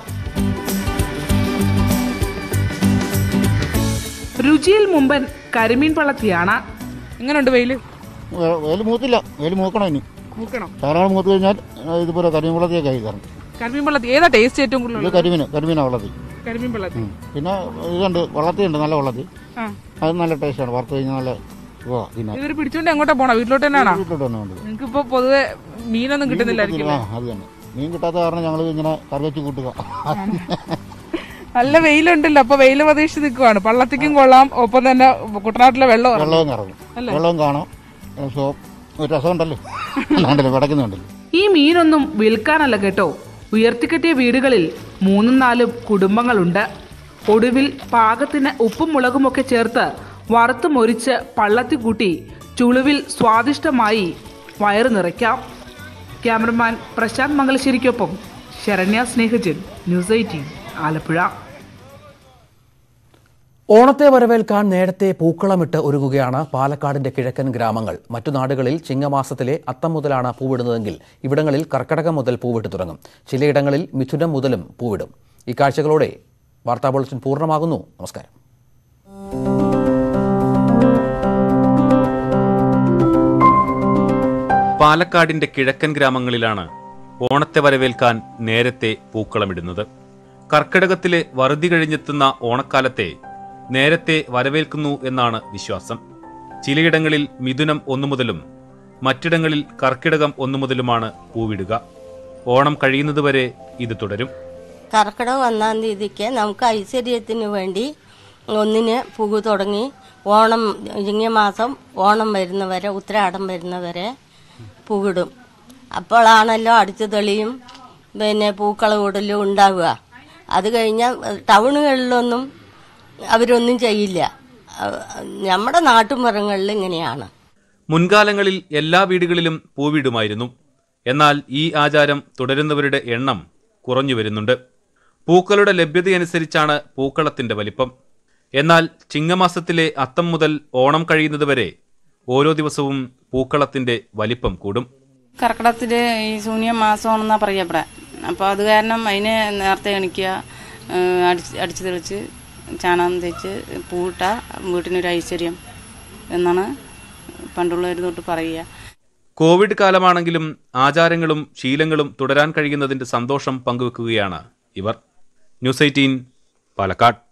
രുചിയിൽ മുമ്പൻ കരിമീൻ പള്ളത്തിയാണ് എങ്ങനെയുണ്ട് വെയില് വെയിൽ മൂത്തില്ല വെയിൽ മൂക്കണം ഇനി മൂക്കണം ധാരാളം മൂത്ത് കഴിഞ്ഞാൽ ആ, ഇതുപോലെ കരിമീൻകുളത്തേക്ക് ആയി കയറും കരിമീൻ പള്ളത്തി ഏതാ ടേസ്റ്റ് ഏറ്റവും ഇത് കൂടുതൽ കരിമീൻ കരിമീനാണ് വെള്ളത്തിൽ കരിമീൻ പള്ളത്തി പിന്നെ ഇതുണ്ട് വെള്ളത്തിയുണ്ട് നല്ല വെള്ളത്തിൽ ആ അത് നല്ല ടേസ്റ്റാണ് വറുത്ത് കഴിഞ്ഞാൽ നല്ല സുഖമാണ് തിന്നാൻ ഇവര് പിടിച്ചോണ്ട് എങ്ങോട്ടാ പോണ വീട്ടിലോട്ട് തന്നെയാണോ വീട്ടിലോട്ട് തന്നെ ഉണ്ട് നിങ്ങൾക്ക് ഇപ്പൊ പൊതുവെ മീനൊന്നും കിട്ടുന്നില്ലായിരിക്കും ആ അത് തന്നെ മീൻ കിട്ടാത്ത കാരണം ഞങ്ങൾ ഇങ്ങനെ കറി വെച്ച് കൂട്ടുക നല്ല വെയിലുണ്ടല്ലോ അപ്പൊ വെയിൽ പ്രതീക്ഷിച്ച് നിൽക്കുവാണ് പള്ളത്തിക്കും കൊള്ളാം ഒപ്പം തന്നെ കുട്ടനാട്ടിലെ വെള്ളം ഇറങ്ങും. വെള്ളവും ഇറങ്ങും അല്ലേ? വെള്ളവും കാണാം ഏ, സോ ഒരു രസമുണ്ടല്ലോ ഉണ്ടല്ലോ വിടക്കുന്നുണ്ടല്ലോ ഈ മീനൊന്നും വിൽക്കാനല്ല കേട്ടോ ഉയർത്തിക്കെട്ടിയ വീടുകളിൽ മൂന്നും നാലും കുടുംബങ്ങളുണ്ട് ഒടുവിൽ പാകത്തിന് ഉപ്പും മുളകുമൊക്കെ ചേർത്ത് വറുത്ത് മൊരിച്ച് പള്ളത്തി കൂട്ടി ചുളുവിൽ സ്വാദിഷ്ടമായി വയറ് നിറയ്ക്കാം ക്യാമറമാൻ പ്രശാന്ത് മംഗലശ്ശേരിക്കൊപ്പം ശരണ്യ സ്നേഹജൻ ന്യൂസ് എയ്റ്റീൻ ആലപ്പുഴ ഓണത്തെ വരവേൽക്കാൻ നേരത്തെ പൂക്കളമിട്ട് ഒരുങ്ങുകയാണ് പാലക്കാടിന്റെ കിഴക്കൻ ഗ്രാമങ്ങൾ മറ്റു നാടുകളിൽ ചിങ്ങമാസത്തിലെ അത്തം മുതലാണ് പൂവിടുന്നതെങ്കിൽ ഇവിടങ്ങളിൽ കർക്കടകം മുതൽ പൂവിട്ട് തുടങ്ങും ചിലയിടങ്ങളിൽ മിഥുനം മുതലും പൂവിടും ഈ കാഴ്ചകളോടെ വാർത്താ ബുള്ളറ്റിൻ പൂർണ്ണമാകുന്നു നമസ്കാരം പാലക്കാടിന്റെ കിഴക്കൻ ഗ്രാമങ്ങളിലാണ് ഓണത്തെ വരവേൽക്കാൻ നേരത്തെ പൂക്കളമിടുന്നത് കർക്കിടകത്തിലെ വറുതി കഴിഞ്ഞെത്തുന്ന ഓണക്കാലത്തെ നേരത്തെ വരവേൽക്കുന്നു എന്നാണ് വിശ്വാസം ചിലയിടങ്ങളിൽ മിഥുനം ഒന്നു മുതലും മറ്റിടങ്ങളിൽ കർക്കിടകം ഒന്നു മുതലുമാണ് പൂവിടുക ഓണം കഴിയുന്നതുവരെ ഇത് തുടരും കർക്കിടകം ഒന്നാം തീയതിക്ക് നമുക്ക് ഐശ്വര്യത്തിന് വേണ്ടി ഒന്നിന് പുകു തുടങ്ങി ഓണം ചിങ്ങമാസം ഓണം വരുന്നവരെ ഉത്തരാടം വരുന്നവരെ പുകിടും അപ്പോഴാണല്ലോ അടിച്ചു തെളിയും പിന്നെ പൂക്കള കൂടലും ഉണ്ടാവുക അത് കഴിഞ്ഞാൽ ടൗണുകളിലൊന്നും അവരൊന്നും ചെയ്യില്ല അഹ് നമ്മുടെ നാട്ടുമ്പുറങ്ങളിൽ ഇങ്ങനെയാണ് മുൻകാലങ്ങളിൽ എല്ലാ വീടുകളിലും പൂവിടുമായിരുന്നു എന്നാൽ ഈ ആചാരം തുടരുന്നവരുടെ എണ്ണം കുറഞ്ഞു വരുന്നുണ്ട് പൂക്കളുടെ ലഭ്യതയനുസരിച്ചാണ് പൂക്കളത്തിന്റെ വലിപ്പം എന്നാൽ ചിങ്ങമാസത്തിലെ അത്തം മുതൽ ഓണം കഴിയുന്നതുവരെ ഓരോ ദിവസവും പൂക്കളത്തിന്റെ വലിപ്പം കൂടും കർക്കിടകത്തിൽ ഈ ശൂന്യ മാസമാണെന്നാ പറയപ്പെടാ അപ്പോൾ അത് കാരണം അതിനെ നേരത്തെ എണിക്കുക ഏഹ് അടിച്ച് അടിച്ച് തെളിച്ച് ചാണകം തേച്ച് പൂട്ട വീട്ടിനൊരു ഐശ്വര്യം എന്നാണ് പണ്ടുള്ളവർ തൊട്ട് പറയുക കോവിഡ് കാലമാണെങ്കിലും ആചാരങ്ങളും ശീലങ്ങളും തുടരാൻ കഴിയുന്നതിന്റെ സന്തോഷം പങ്കുവെക്കുകയാണ് ഇവർ ന്യൂസ് എയ്റ്റീൻ പാലക്കാട്